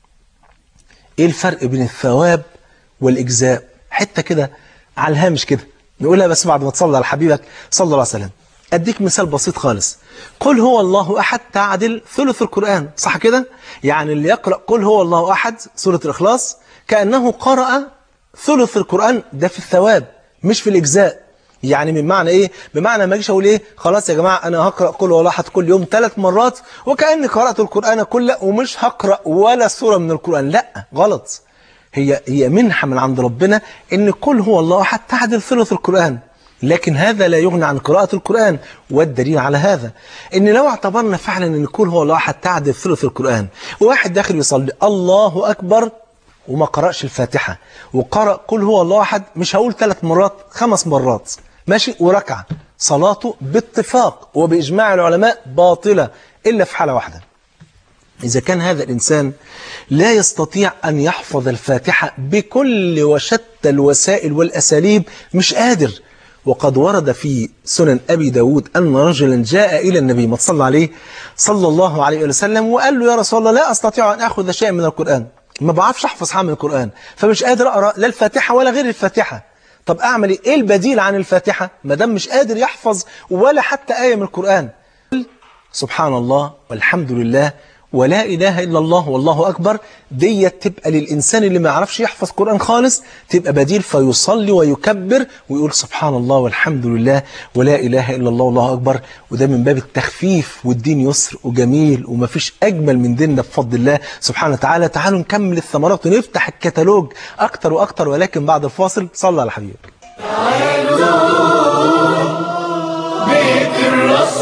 ايه الفرق بين الثواب والإجزاء حتة كده على الهامش كده نقولها بس بعد ما تصلي على حبيبك صلى الله عليه وسلم أديك مثال بسيط خالص قل هو الله أحد تعدل ثلث القرآن صح كده يعني اللي يقرأ قل هو الله أحد سورة الإخلاص كأنه قرأ ثلث القرآن ده في الثواب مش في الإجزاء يعني من معنى ايه بمعنى ما اجيش اقول ايه خلاص يا جماعه انا هقرا قل هو الله احد كل يوم ثلاث مرات وكاني قرات القران كله ومش هقرا ولا سوره من القران لا غلط هي هي منحه من عند ربنا ان قل هو الله احد تعدل ثلث القران لكن هذا لا يغني عن قراءة القرآن والدليل على هذا إن لو اعتبرنا فعلا أن كل هو الله أحد تعدل ثلث القرآن وواحد داخل يصلي الله أكبر وما قرأش الفاتحة وقرأ قل هو الله أحد مش هقول ثلاث مرات خمس مرات ماشي وركعة صلاته باتفاق وبإجماع العلماء باطلة إلا في حالة واحدة إذا كان هذا الإنسان لا يستطيع أن يحفظ الفاتحة بكل وشتى الوسائل والأساليب مش قادر وقد ورد في سنن أبي داود أن رجلا جاء إلى النبي ما صلى عليه صلى الله عليه وسلم وقال له يا رسول الله لا أستطيع أن أخذ شيئا من القرآن ما بعرفش أحفظ حاجة من القرآن فمش قادر أقرأ لا الفاتحة ولا غير الفاتحة طب أعمل إيه البديل عن الفاتحة ما دام مش قادر يحفظ ولا حتى آية من القرآن سبحان الله والحمد لله ولا إله إلا الله والله أكبر دي تبقى للإنسان اللي ما يعرفش يحفظ قرآن خالص تبقى بديل فيصلي ويكبر ويقول سبحان الله والحمد لله ولا إله إلا الله والله أكبر وده من باب التخفيف والدين يسر وجميل وما فيش أجمل من ديننا بفضل الله سبحانه وتعالى تعالوا نكمل الثمرات ونفتح الكتالوج أكتر وأكتر ولكن بعد الفاصل صلى على حبيبك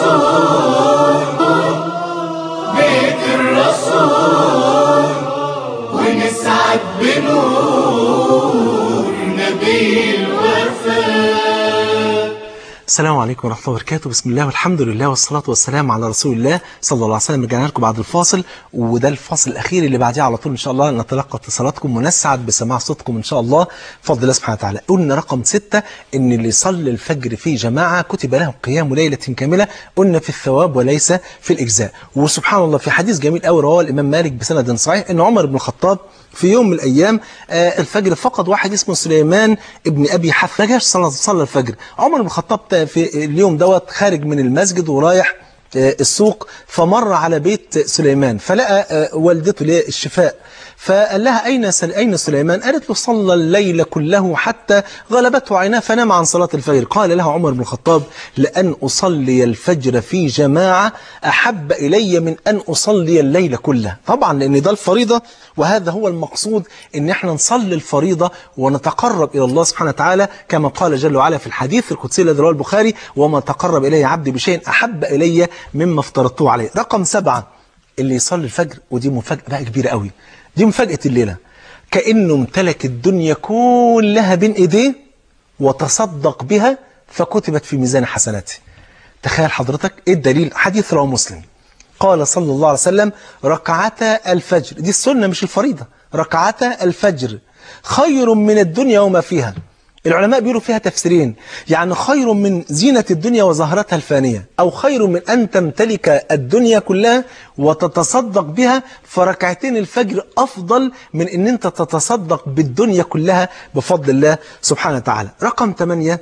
الرسول بيت الرسول ونسعد بنور نبي الوفاء السلام عليكم ورحمة الله وبركاته بسم الله والحمد لله والصلاة والسلام على رسول الله صلى الله عليه وسلم رجعنا لكم بعد الفاصل وده الفاصل الأخير اللي بعديه على طول إن شاء الله نتلقى اتصالاتكم ونسعد بسماع صوتكم إن شاء الله بفضل الله سبحانه وتعالى قلنا رقم ستة إن اللي يصلي الفجر في جماعة كتب له قيام ليلة كاملة قلنا في الثواب وليس في الإجزاء وسبحان الله في حديث جميل قوي رواه الإمام مالك بسند صحيح إن عمر بن الخطاب في يوم من الأيام آه الفجر فقد واحد اسمه سليمان ابن أبي حث ما جاش صلى, صلى الفجر عمر بن الخطاب في اليوم دوت خارج من المسجد ورايح آه السوق فمر على بيت سليمان فلقى آه والدته ليه الشفاء فقال لها أين سل... أين سليمان؟ قالت له صلى الليل كله حتى غلبته عيناه فنام عن صلاة الفجر قال له عمر بن الخطاب لأن أصلي الفجر في جماعة أحب إلي من أن أصلي الليل كله طبعا لأن ده الفريضة وهذا هو المقصود أن احنا نصلي الفريضة ونتقرب إلى الله سبحانه وتعالى كما قال جل وعلا في الحديث القدسي الذي رواه البخاري وما تقرب إلي عبدي بشيء أحب إلي مما افترضته عليه رقم سبعة اللي يصلي الفجر ودي مفاجأة بقى كبيرة قوي دي مفاجأة الليلة كأنه امتلك الدنيا كلها بين ايديه وتصدق بها فكتبت في ميزان حسناته تخيل حضرتك ايه الدليل حديث رواه مسلم قال صلى الله عليه وسلم ركعتا الفجر دي السنة مش الفريضة ركعتا الفجر خير من الدنيا وما فيها العلماء بيقولوا فيها تفسيرين يعني خير من زينة الدنيا وزهرتها الفانية أو خير من أن تمتلك الدنيا كلها وتتصدق بها فركعتين الفجر أفضل من أن أنت تتصدق بالدنيا كلها بفضل الله سبحانه وتعالى رقم 8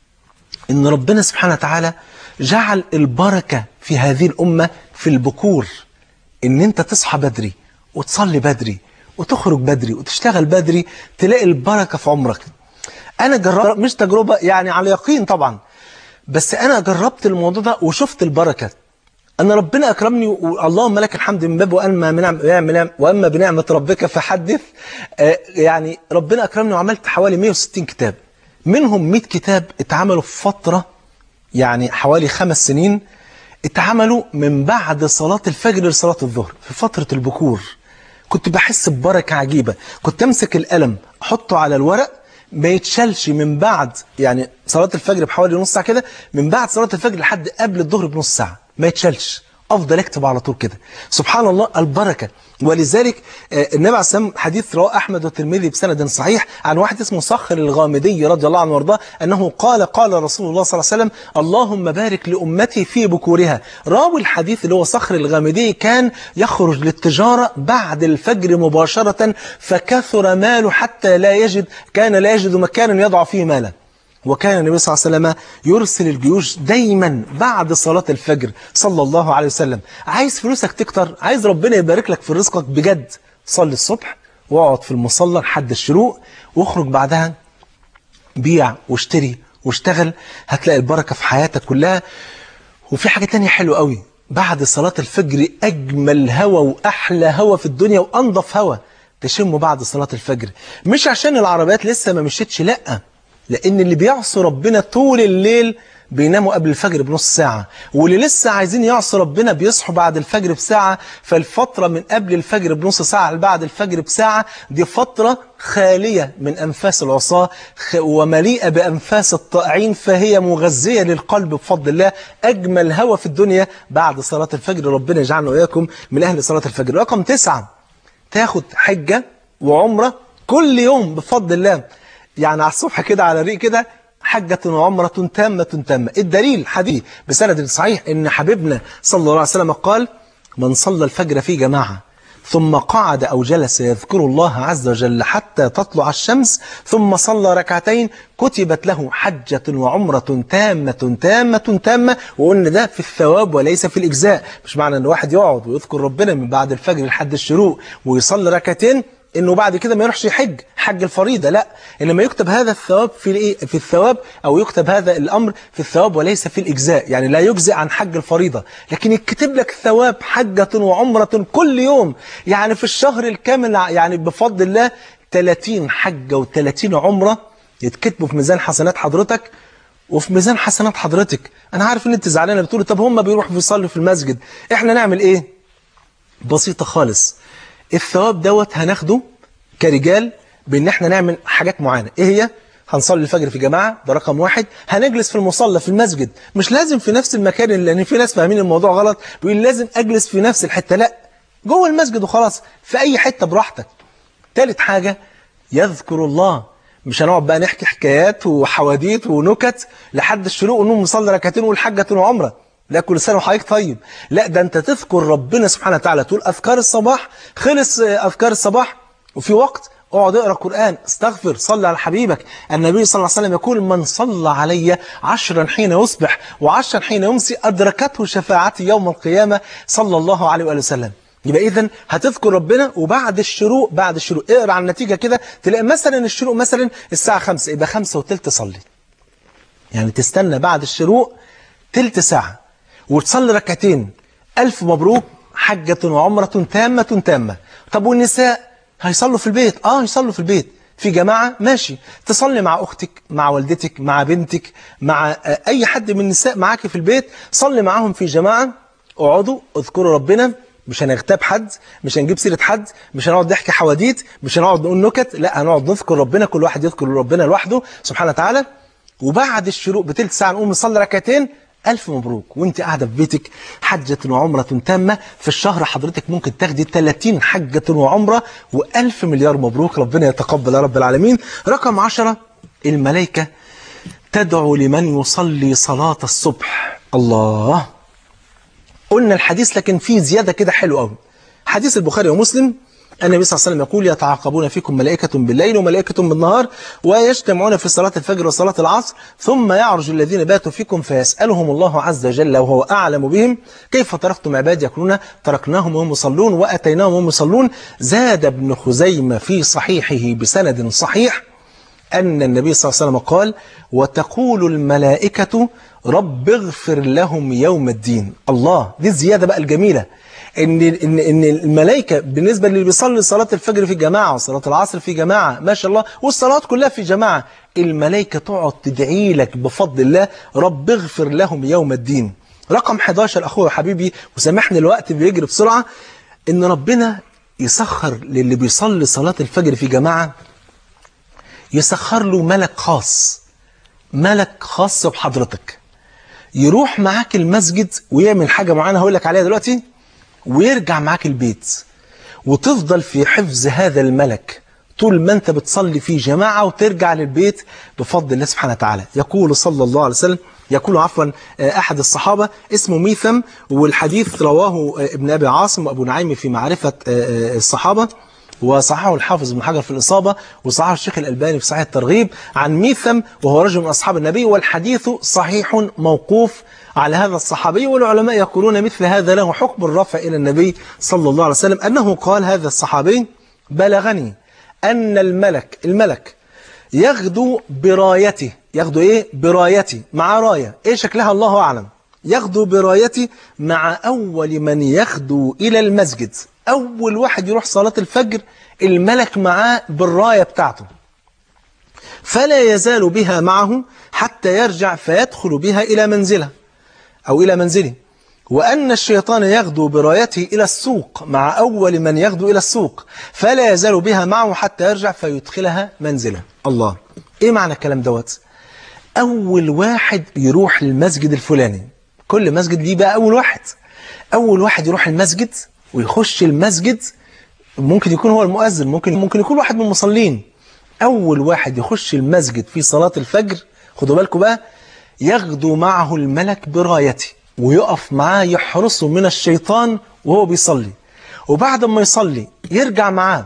أن ربنا سبحانه وتعالى جعل البركة في هذه الأمة في البكور أن أنت تصحى بدري وتصلي بدري وتخرج بدري وتشتغل بدري تلاقي البركة في عمرك انا جربت مش تجربة يعني على يقين طبعا بس انا جربت الموضوع ده وشفت البركة انا ربنا اكرمني واللهم لك الحمد من باب واما بنعم واما بنعمة ربك فحدث آه يعني ربنا اكرمني وعملت حوالي 160 كتاب منهم 100 كتاب اتعملوا في فترة يعني حوالي خمس سنين اتعملوا من بعد صلاة الفجر لصلاة الظهر في فترة البكور كنت بحس ببركة عجيبة كنت امسك القلم احطه على الورق ما يتشالش من بعد يعني صلاة الفجر بحوالي نص ساعة كده من بعد صلاة الفجر لحد قبل الظهر بنص ساعة ما يتشالش أفضل اكتب على طول كده سبحان الله البركة ولذلك النبي عليه السلام حديث رواه أحمد والترمذي بسند صحيح عن واحد اسمه صخر الغامدي رضي الله عنه وارضاه أنه قال قال رسول الله صلى الله عليه وسلم اللهم بارك لأمتي في بكورها راوي الحديث اللي هو صخر الغامدي كان يخرج للتجارة بعد الفجر مباشرة فكثر ماله حتى لا يجد كان لا يجد مكانا يضع فيه ماله وكان النبي صلى الله عليه وسلم يرسل الجيوش دايما بعد صلاة الفجر صلى الله عليه وسلم عايز فلوسك تكتر عايز ربنا يبارك لك في رزقك بجد صلي الصبح واقعد في المصلى لحد الشروق واخرج بعدها بيع واشتري واشتغل هتلاقي البركة في حياتك كلها وفي حاجة تانية حلوة قوي بعد صلاة الفجر أجمل هوا وأحلى هوا في الدنيا وأنظف هوا تشمه بعد صلاة الفجر مش عشان العربيات لسه ما مشيتش لأ لأن اللي بيعصوا ربنا طول الليل بيناموا قبل الفجر بنص ساعة واللي لسه عايزين يعصوا ربنا بيصحوا بعد الفجر بساعة فالفترة من قبل الفجر بنص ساعة بعد الفجر بساعة دي فترة خالية من أنفاس العصاة ومليئة بأنفاس الطائعين فهي مغذية للقلب بفضل الله أجمل هوى في الدنيا بعد صلاة الفجر ربنا يجعلنا وإياكم من أهل صلاة الفجر رقم تسعة تاخد حجة وعمرة كل يوم بفضل الله يعني على الصبح كده على الريق كده حجة وعمرة تامة تامة الدليل حديث بسند صحيح ان حبيبنا صلى الله عليه وسلم قال من صلى الفجر في جماعة ثم قعد أو جلس يذكر الله عز وجل حتى تطلع الشمس ثم صلى ركعتين كتبت له حجة وعمرة تامة تامة تامة وقلنا ده في الثواب وليس في الإجزاء مش معنى أن واحد يقعد ويذكر ربنا من بعد الفجر لحد الشروق ويصلي ركعتين انه بعد كده ما يروحش يحج حج الفريضه لا انما يكتب هذا الثواب في الايه في الثواب او يكتب هذا الامر في الثواب وليس في الاجزاء يعني لا يجزئ عن حج الفريضه لكن يكتب لك ثواب حجه وعمره كل يوم يعني في الشهر الكامل يعني بفضل الله 30 حجه و30 عمره يتكتبوا في ميزان حسنات حضرتك وفي ميزان حسنات حضرتك انا عارف ان انت زعلانه بتقولي طب هم بيروحوا يصلوا في المسجد احنا نعمل ايه بسيطه خالص الثواب دوت هناخده كرجال بان احنا نعمل حاجات معينه ايه هي هنصلي الفجر في جماعه ده رقم واحد هنجلس في المصلى في المسجد مش لازم في نفس المكان لان في ناس فاهمين الموضوع غلط بيقول لازم اجلس في نفس الحته لا جوه المسجد وخلاص في اي حته براحتك ثالث حاجه يذكر الله مش هنقعد بقى نحكي حكايات وحواديت ونكت لحد الشروق ونقوم نصلي ركعتين ونقول حجة وعمرة لا كل سنة وحضرتك طيب لا ده انت تذكر ربنا سبحانه وتعالى تقول أذكار الصباح خلص أذكار الصباح وفي وقت اقعد اقرا قرآن استغفر صلي على حبيبك النبي صلى الله عليه وسلم يقول من صلى علي عشرا حين يصبح وعشرا حين يمسي أدركته شفاعتي يوم القيامة صلى الله عليه وآله وسلم يبقى اذا هتذكر ربنا وبعد الشروق بعد الشروق اقرا على النتيجه كده تلاقي مثلا الشروق مثلا الساعه 5 يبقى 5 وثلث تصلي يعني تستنى بعد الشروق ثلث ساعه وتصلي ركعتين الف مبروك حجه وعمره تامه تامه طب والنساء هيصلوا في البيت اه يصلوا في البيت في جماعة ماشي تصلي مع أختك مع والدتك مع بنتك مع أي حد من النساء معاك في البيت صلي معاهم في جماعة اقعدوا اذكروا ربنا مش هنغتاب حد مش هنجيب سيرة حد مش هنقعد نحكي حواديت مش هنقعد نقول نكت لا هنقعد نذكر ربنا كل واحد يذكر ربنا لوحده سبحانه وتعالى وبعد الشروق بثلث ساعة نقوم نصلي ركعتين ألف مبروك وانت قاعدة في بيتك حجة وعمرة تامة في الشهر حضرتك ممكن تاخدي 30 حجة وعمرة وألف مليار مبروك ربنا يتقبل يا رب العالمين رقم عشرة الملائكة تدعو لمن يصلي صلاة الصبح الله قلنا الحديث لكن فيه زيادة كده حلو قوي حديث البخاري ومسلم النبي صلى الله عليه وسلم يقول يتعاقبون فيكم ملائكة بالليل وملائكة بالنهار ويجتمعون في صلاة الفجر وصلاة العصر ثم يعرج الذين باتوا فيكم فيسألهم الله عز وجل وهو أعلم بهم كيف تركتم عبادي يقولون تركناهم وهم يصلون وأتيناهم وهم يصلون زاد ابن خزيمة في صحيحه بسند صحيح أن النبي صلى الله عليه وسلم قال وتقول الملائكة رب اغفر لهم يوم الدين الله دي الزيادة بقى الجميلة ان ان ان الملائكه بالنسبه للي بيصلي صلاه الفجر في جماعه وصلاه العصر في جماعه ما شاء الله والصلاه كلها في جماعه الملائكه تقعد تدعي لك بفضل الله رب اغفر لهم يوم الدين رقم 11 اخويا حبيبي وسامحني الوقت بيجري بسرعه ان ربنا يسخر للي بيصلي صلاه الفجر في جماعه يسخر له ملك خاص ملك خاص بحضرتك يروح معاك المسجد ويعمل حاجه معينه هقول لك عليها دلوقتي ويرجع معاك البيت وتفضل في حفظ هذا الملك طول ما انت بتصلي في جماعة وترجع للبيت بفضل الله سبحانه وتعالى يقول صلى الله عليه وسلم يقول عفوا أحد الصحابة اسمه ميثم والحديث رواه ابن أبي عاصم وأبو نعيم في معرفة الصحابة وصححه الحافظ ابن حجر في الإصابة وصححه الشيخ الألباني في صحيح الترغيب عن ميثم وهو رجل من أصحاب النبي والحديث صحيح موقوف على هذا الصحابي والعلماء يقولون مثل هذا له حكم الرفع إلى النبي صلى الله عليه وسلم أنه قال هذا الصحابي بلغني أن الملك الملك يغدو برايته يغدو إيه برايته مع راية إيه شكلها الله أعلم يغدو برايته مع أول من يغدو إلى المسجد أول واحد يروح صلاة الفجر الملك معاه بالراية بتاعته فلا يزال بها معه حتى يرجع فيدخل بها إلى منزله أو إلى منزله وأن الشيطان يغدو برايته إلى السوق مع أول من يغدو إلى السوق فلا يزال بها معه حتى يرجع فيدخلها منزله الله إيه معنى الكلام دوت أول واحد يروح المسجد الفلاني كل مسجد ليه بقى أول واحد أول واحد يروح المسجد ويخش المسجد ممكن يكون هو المؤذن ممكن ممكن يكون واحد من المصلين أول واحد يخش المسجد في صلاة الفجر خدوا بالكم بقى يغدو معه الملك برايته ويقف معاه يحرسه من الشيطان وهو بيصلي وبعد ما يصلي يرجع معاه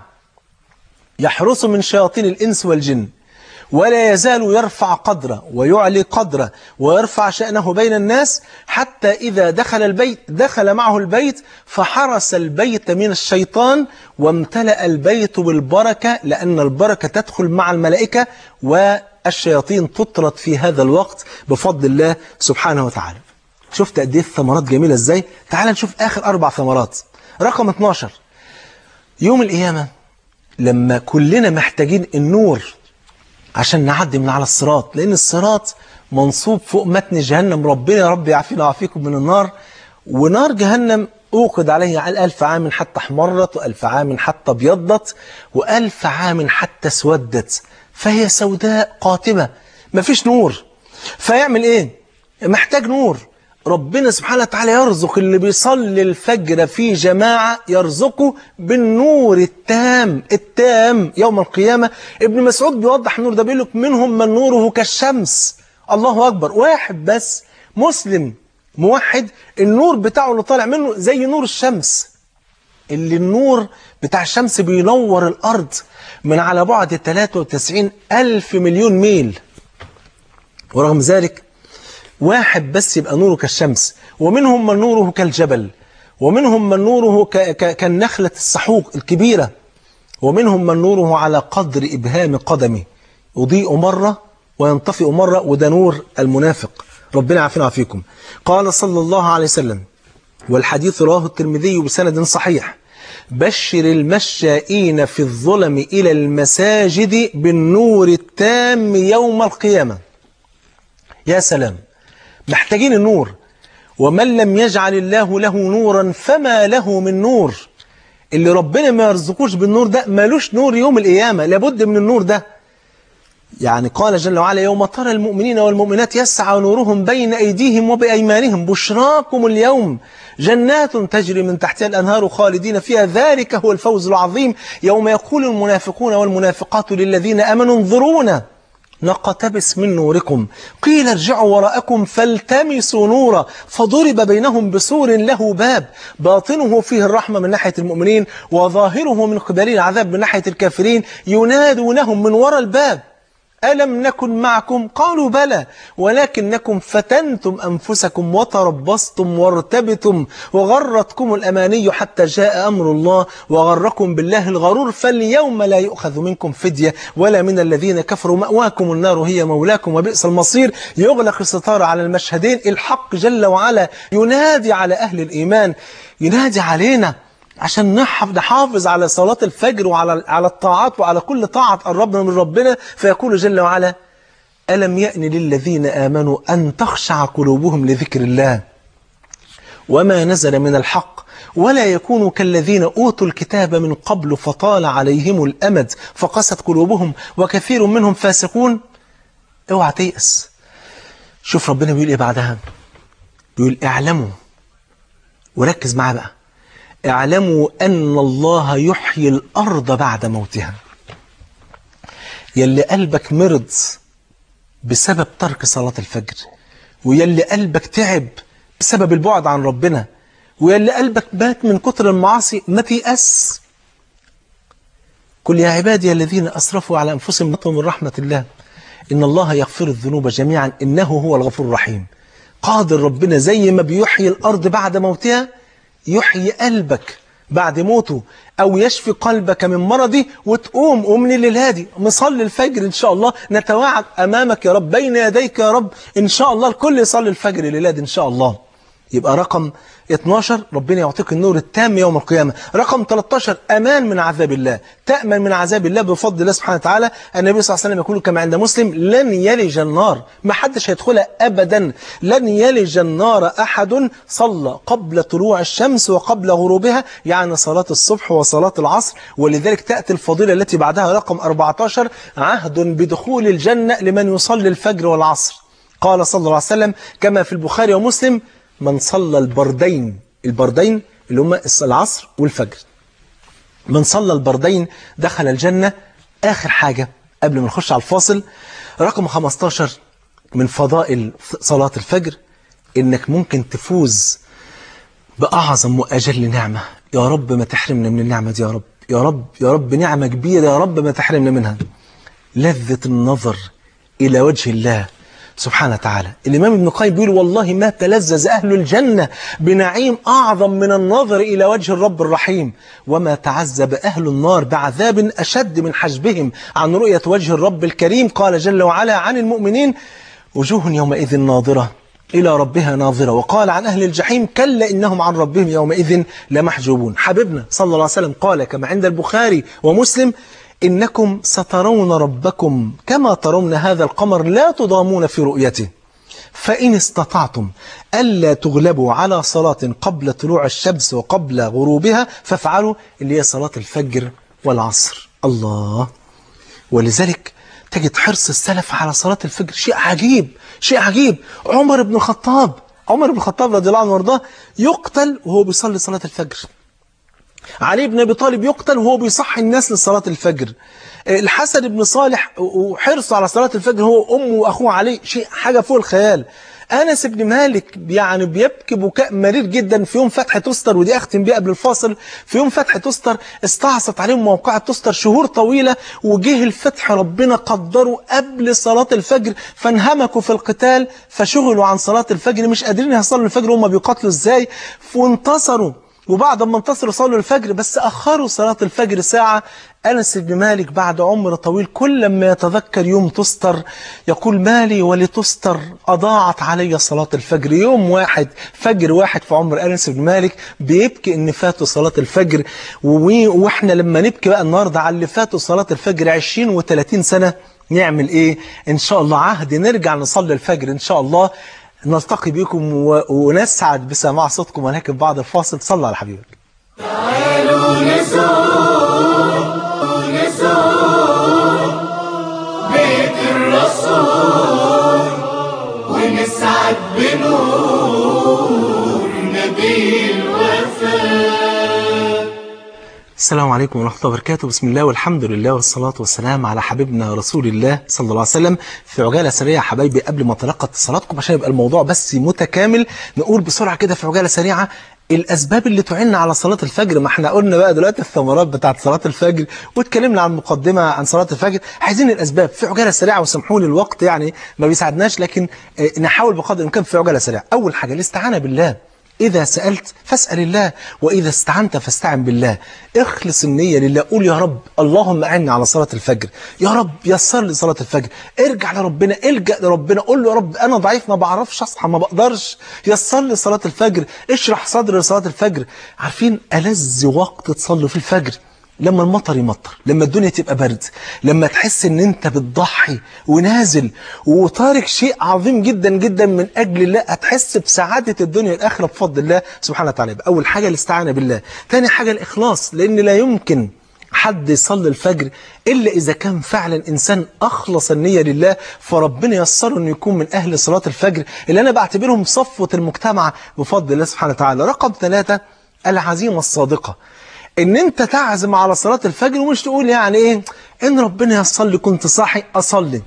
يحرسه من شياطين الإنس والجن ولا يزال يرفع قدره ويعلي قدره ويرفع شأنه بين الناس حتى إذا دخل البيت دخل معه البيت فحرس البيت من الشيطان وامتلأ البيت بالبركة لأن البركة تدخل مع الملائكة والشياطين تطرد في هذا الوقت بفضل الله سبحانه وتعالى شفت قد ايه الثمرات جميلة ازاي تعال نشوف آخر أربع ثمرات رقم 12 يوم القيامة لما كلنا محتاجين النور عشان نعدي من على الصراط لأن الصراط منصوب فوق متن جهنم ربنا يا رب يعافينا ويعافيكم من النار ونار جهنم أوقد عليه على ألف عام حتى احمرت وألف عام حتى ابيضت وألف عام حتى اسودت فهي سوداء قاتمة مفيش نور فيعمل إيه؟ محتاج نور ربنا سبحانه وتعالى يرزق اللي بيصلي الفجر في جماعة يرزقه بالنور التام التام يوم القيامة ابن مسعود بيوضح النور ده بيقول لك منهم من نوره كالشمس الله أكبر واحد بس مسلم موحد النور بتاعه اللي طالع منه زي نور الشمس اللي النور بتاع الشمس بينور الأرض من على بعد 93 ألف مليون ميل ورغم ذلك واحد بس يبقى نوره كالشمس ومنهم من نوره كالجبل ومنهم من نوره ك... ك... كالنخلة السحوق الكبيرة ومنهم من نوره على قدر إبهام قدمه يضيء مرة وينطفئ مرة وده نور المنافق ربنا عافينا وعافيكم قال صلى الله عليه وسلم والحديث رواه الترمذي بسند صحيح بشر المشائين في الظلم إلى المساجد بالنور التام يوم القيامة يا سلام محتاجين النور ومن لم يجعل الله له نورا فما له من نور اللي ربنا ما يرزقوش بالنور ده مالوش نور يوم القيامة لابد من النور ده يعني قال جل وعلا يوم ترى المؤمنين والمؤمنات يسعى نورهم بين أيديهم وبأيمانهم بشراكم اليوم جنات تجري من تحتها الأنهار خالدين فيها ذلك هو الفوز العظيم يوم يقول المنافقون والمنافقات للذين أمنوا انظرونا نقتبس من نوركم قيل ارجعوا وراءكم فالتمسوا نورا فضرب بينهم بسور له باب باطنه فيه الرحمة من ناحية المؤمنين وظاهره من قبل العذاب من ناحية الكافرين ينادونهم من وراء الباب ألم نكن معكم قالوا بلى ولكنكم فتنتم أنفسكم وتربصتم وارتبتم وغرتكم الأماني حتى جاء أمر الله وغركم بالله الغرور فاليوم لا يؤخذ منكم فدية ولا من الذين كفروا مأواكم النار هي مولاكم وبئس المصير يغلق الستار على المشهدين الحق جل وعلا ينادي على أهل الإيمان ينادي علينا عشان نحافظ على صلاة الفجر وعلى على الطاعات وعلى كل طاعة قربنا من ربنا فيقول جل وعلا ألم يأن للذين آمنوا أن تخشع قلوبهم لذكر الله وما نزل من الحق ولا يكونوا كالذين أوتوا الكتاب من قبل فطال عليهم الأمد فقست قلوبهم وكثير منهم فاسقون اوعى تيأس شوف ربنا بيقول ايه بعدها بيقول اعلموا وركز معاه بقى اعلموا أن الله يحيي الأرض بعد موتها يلي قلبك مرض بسبب ترك صلاة الفجر ويلي قلبك تعب بسبب البعد عن ربنا ويلي قلبك مات من كتر المعاصي ما تيأس قل يا عبادي الذين أسرفوا على أنفسهم نطوا من رحمة الله إن الله يغفر الذنوب جميعا إنه هو الغفور الرحيم قادر ربنا زي ما بيحيي الأرض بعد موتها يحيي قلبك بعد موته أو يشفي قلبك من مرضه وتقوم قوم الليلة دي مصلي الفجر إن شاء الله نتواعد أمامك يا رب بين يديك يا رب إن شاء الله الكل يصلي الفجر الليلة دي إن شاء الله يبقى رقم 12 ربنا يعطيك النور التام يوم القيامة رقم 13 أمان من عذاب الله تأمن من عذاب الله بفضل الله سبحانه وتعالى النبي صلى الله عليه وسلم يقول كما عند مسلم لن يلج النار ما حدش هيدخلها أبدا لن يلج النار أحد صلى قبل طلوع الشمس وقبل غروبها يعني صلاة الصبح وصلاة العصر ولذلك تأتي الفضيلة التي بعدها رقم 14 عهد بدخول الجنة لمن يصلي الفجر والعصر قال صلى الله عليه وسلم كما في البخاري ومسلم من صلى البردين البردين اللي هم العصر والفجر من صلى البردين دخل الجنة آخر حاجة قبل ما نخش على الفاصل رقم 15 من فضائل صلاة الفجر إنك ممكن تفوز بأعظم وأجل نعمة يا رب ما تحرمنا من النعمة دي يا رب يا رب يا رب نعمة كبيرة يا رب ما تحرمنا منها لذة النظر إلى وجه الله سبحانه وتعالى الإمام ابن القيم بيقول والله ما تلذذ أهل الجنة بنعيم أعظم من النظر إلى وجه الرب الرحيم وما تعذب أهل النار بعذاب أشد من حجبهم عن رؤية وجه الرب الكريم قال جل وعلا عن المؤمنين وجوه يومئذ ناظرة إلى ربها ناظرة وقال عن أهل الجحيم كلا إنهم عن ربهم يومئذ لمحجوبون حبيبنا صلى الله عليه وسلم قال كما عند البخاري ومسلم إنكم سترون ربكم كما ترون هذا القمر لا تضامون في رؤيته فإن استطعتم ألا تغلبوا على صلاة قبل طلوع الشمس وقبل غروبها فافعلوا اللي هي صلاة الفجر والعصر الله ولذلك تجد حرص السلف على صلاة الفجر شيء عجيب شيء عجيب عمر بن الخطاب عمر بن الخطاب رضي الله عنه وارضاه يقتل وهو بيصلي صلاة الفجر علي بن ابي طالب يقتل وهو بيصحي الناس لصلاه الفجر الحسن بن صالح وحرصه على صلاه الفجر هو امه واخوه علي شيء حاجه فوق الخيال انس بن مالك يعني بيبكي بكاء مرير جدا في يوم فتح تستر ودي اختم بيه قبل الفاصل في يوم فتح تستر استعصت عليهم موقعة تستر شهور طويله وجه الفتح ربنا قدره قبل صلاه الفجر فانهمكوا في القتال فشغلوا عن صلاه الفجر مش قادرين يصلوا الفجر وهم بيقاتلوا ازاي وانتصروا وبعد ما انتصروا صلوا الفجر بس أخروا صلاة الفجر ساعة أنس بن مالك بعد عمر طويل كل ما يتذكر يوم تستر يقول مالي ولتستر أضاعت علي صلاة الفجر يوم واحد فجر واحد في عمر أنس بن مالك بيبكي إن فاتوا صلاة الفجر وإحنا لما نبكي بقى النهاردة على اللي فاتوا صلاة الفجر 20 و30 سنة نعمل إيه إن شاء الله عهد نرجع نصلي الفجر إن شاء الله نلتقي بكم و... ونسعد بسماع صوتكم ولكن بعد الفاصل صلى على حبيبك تعالوا نزور نزور بيت الرسول ونسعد بنور نبي الوفاء السلام عليكم ورحمة الله وبركاته بسم الله والحمد لله والصلاة والسلام على حبيبنا رسول الله صلى الله عليه وسلم في عجالة سريعة يا حبايبي قبل ما اتلقى اتصالاتكم عشان يبقى الموضوع بس متكامل نقول بسرعة كده في عجالة سريعة الأسباب اللي تعين على صلاة الفجر ما احنا قلنا بقى دلوقتي الثمرات بتاعت صلاة الفجر واتكلمنا عن مقدمة عن صلاة الفجر عايزين الأسباب في عجالة سريعة وسامحوني الوقت يعني ما بيساعدناش لكن اه نحاول بقدر الإمكان في عجالة سريعة أول حاجة الاستعانة بالله إذا سألت فاسأل الله وإذا استعنت فاستعن بالله اخلص النية لله قول يا رب اللهم أعني على صلاة الفجر يا رب يسر لي صلاة الفجر ارجع لربنا الجأ لربنا قول له يا رب أنا ضعيف ما بعرفش أصحى ما بقدرش يسر لي صلاة الفجر اشرح صدري لصلاة الفجر عارفين ألذ وقت تصلوا في الفجر لما المطر يمطر لما الدنيا تبقى برد لما تحس ان انت بتضحي ونازل وتارك شيء عظيم جدا جدا من اجل الله هتحس بسعادة الدنيا والاخرة بفضل الله سبحانه وتعالى يبقى اول حاجة الاستعانة بالله تاني حاجة الاخلاص لان لا يمكن حد يصلي الفجر إلا إذا كان فعلا إنسان أخلص النية لله فربنا يسره أنه يكون من أهل صلاة الفجر اللي أنا بعتبرهم صفوة المجتمع بفضل الله سبحانه وتعالى رقم ثلاثة العزيمة الصادقة ان انت تعزم على صلاة الفجر ومش تقول يعني ايه ان ربنا يصل لي كنت صاحي اصلي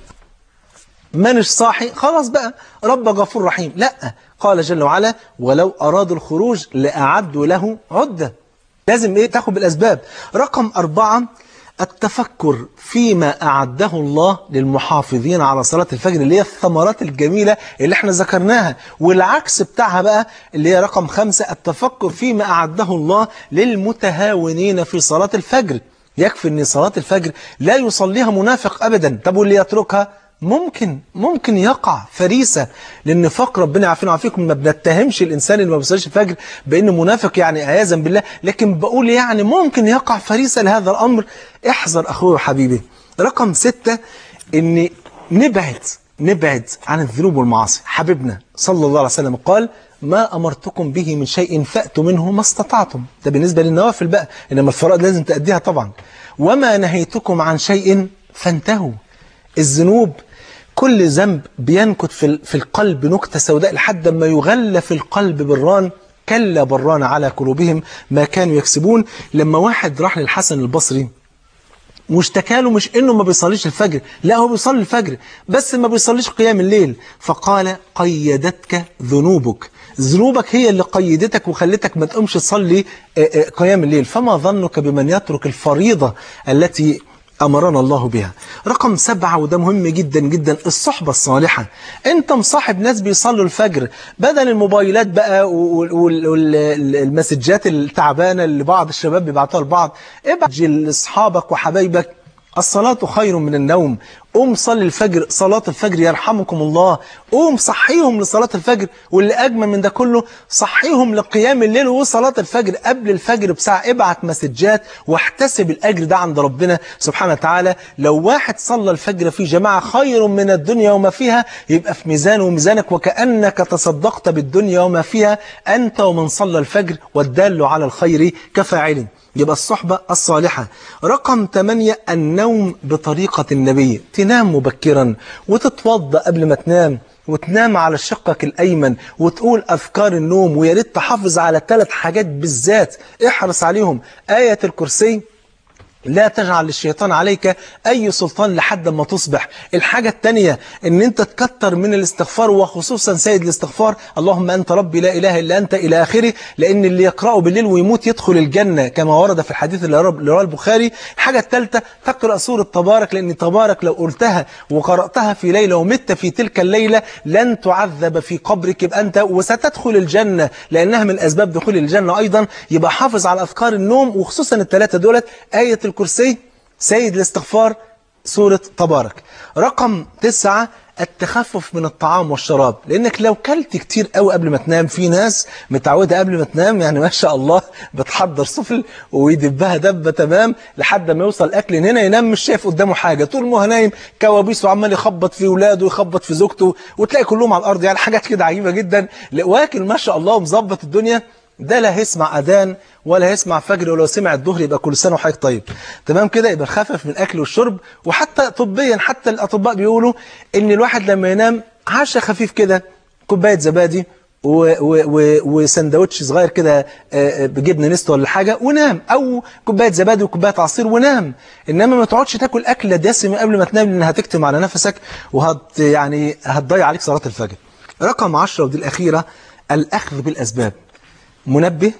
مانش صاحي خلاص بقى رب غفور رحيم لا قال جل وعلا ولو ارادوا الخروج لاعدوا له عدة لازم ايه تاخد بالاسباب رقم اربعة التفكر فيما أعده الله للمحافظين على صلاة الفجر اللي هي الثمرات الجميلة اللي احنا ذكرناها والعكس بتاعها بقى اللي هي رقم خمسة التفكر فيما أعده الله للمتهاونين في صلاة الفجر يكفي أن صلاة الفجر لا يصليها منافق أبدا طب واللي يتركها ممكن ممكن يقع فريسة للنفاق ربنا يعافينا ويعافيكم ما بنتهمش الإنسان اللي ما بيصليش الفجر بأنه منافق يعني عياذا بالله لكن بقول يعني ممكن يقع فريسة لهذا الأمر احذر أخوي وحبيبي رقم ستة أن نبعد نبعد عن الذنوب والمعاصي حبيبنا صلى الله عليه وسلم قال ما أمرتكم به من شيء فأتوا منه ما استطعتم ده بالنسبة للنوافل بقى إنما الفرائض لازم تأديها طبعا وما نهيتكم عن شيء فانتهوا الذنوب كل ذنب بينكت في في القلب نكتة سوداء لحد ما يغلى في القلب بران كلا بران على قلوبهم ما كانوا يكسبون لما واحد راح للحسن البصري واشتكى له مش انه ما بيصليش الفجر لا هو بيصلي الفجر بس ما بيصليش قيام الليل فقال قيدتك ذنوبك ذنوبك هي اللي قيدتك وخلتك ما تقومش تصلي قيام الليل فما ظنك بمن يترك الفريضة التي أمرنا الله بها رقم سبعة وده مهم جدا جدا الصحبة الصالحة انت مصاحب ناس بيصلوا الفجر بدل الموبايلات بقى والمسجات التعبانة اللي بعض الشباب بيبعتوها لبعض ابعت لاصحابك وحبايبك الصلاة خير من النوم قوم صلي الفجر صلاة الفجر يرحمكم الله قوم صحيهم لصلاة الفجر واللي أجمل من ده كله صحيهم لقيام الليل وصلاة الفجر قبل الفجر بساعة ابعت مسجات واحتسب الأجر ده عند ربنا سبحانه وتعالى لو واحد صلى الفجر في جماعة خير من الدنيا وما فيها يبقى في ميزانه وميزانك وكأنك تصدقت بالدنيا وما فيها أنت ومن صلى الفجر والدال على الخير كفاعل يبقى الصحبة الصالحة رقم 8 النوم بطريقة النبي تنام مبكرا وتتوضأ قبل ما تنام وتنام على شقك الأيمن وتقول أذكار النوم ويا ريت تحافظ على ثلاث حاجات بالذات احرص عليهم آية الكرسي لا تجعل للشيطان عليك أي سلطان لحد ما تصبح الحاجة التانية ان انت تكتر من الاستغفار وخصوصا سيد الاستغفار اللهم أنت ربي لا إله إلا أنت إلى آخره لأن اللي يقرأه بالليل ويموت يدخل الجنة كما ورد في الحديث اللي رواه البخاري الحاجة الثالثة تقرأ سورة تبارك لأن تبارك لو قلتها وقرأتها في ليلة ومت في تلك الليلة لن تعذب في قبرك يبقى أنت وستدخل الجنة لأنها من أسباب دخول الجنة أيضا يبقى حافظ على أذكار النوم وخصوصا الثلاثة دولت آية الكرسي سيد الاستغفار سورة تبارك رقم تسعة التخفف من الطعام والشراب لانك لو كلت كتير قوي قبل ما تنام في ناس متعوده قبل ما تنام يعني ما شاء الله بتحضر سفل ويدبها دبه تمام لحد ما يوصل الاكل هنا ينام مش شايف قدامه حاجه طول ما هو نايم كوابيس وعمال يخبط في اولاده ويخبط في زوجته وتلاقي كلهم على الارض يعني حاجات كده عجيبه جدا واكل ما شاء الله ومظبط الدنيا ده لا هيسمع أذان ولا هيسمع فجر ولو سمع الظهر يبقى كل سنة وحضرتك طيب تمام كده يبقى خفف من الأكل والشرب وحتى طبيا حتى الأطباء بيقولوا إن الواحد لما ينام عشاء خفيف كده كوباية زبادي وسندوتش صغير كده بجبنه نستو ولا حاجه ونام او كوبايه زبادي وكوبايه عصير ونام انما ما تقعدش تاكل اكله دسمه قبل ما تنام لانها هتكتم على نفسك وهت يعني هتضيع عليك صلاه الفجر رقم 10 ودي الاخيره الاخذ بالاسباب منبه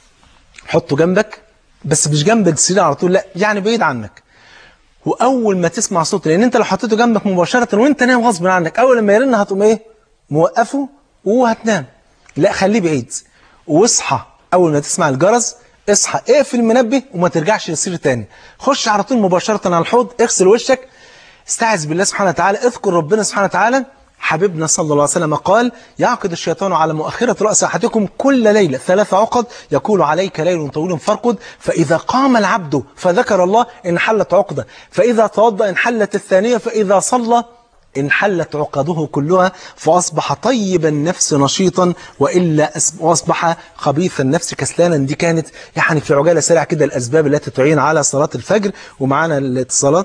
حطه جنبك بس مش جنب السرير على طول لا يعني بعيد عنك واول ما تسمع صوت لان انت لو حطيته جنبك مباشره وانت نايم غصب عنك اول ما يرن هتقوم ايه موقفه وهتنام لا خليه بعيد واصحى اول ما تسمع الجرس اصحى اقفل المنبه وما ترجعش للسرير تاني خش على طول مباشره على الحوض اغسل وشك استعذ بالله سبحانه وتعالى اذكر ربنا سبحانه وتعالى حبيبنا صلى الله عليه وسلم قال يعقد الشيطان على مؤخرة رأس أحدكم كل ليلة ثلاث عقد يقول عليك ليل طويل فارقد فإذا قام العبد فذكر الله انحلت عقدة فإذا توضأ انحلت الثانية فإذا صلى انحلت عقده كلها فأصبح طيب النفس نشيطا وإلا أصبح خبيث النفس كسلانا دي كانت يعني في عجالة سريعة كده الأسباب التي تعين على صلاة الفجر ومعنا الاتصالات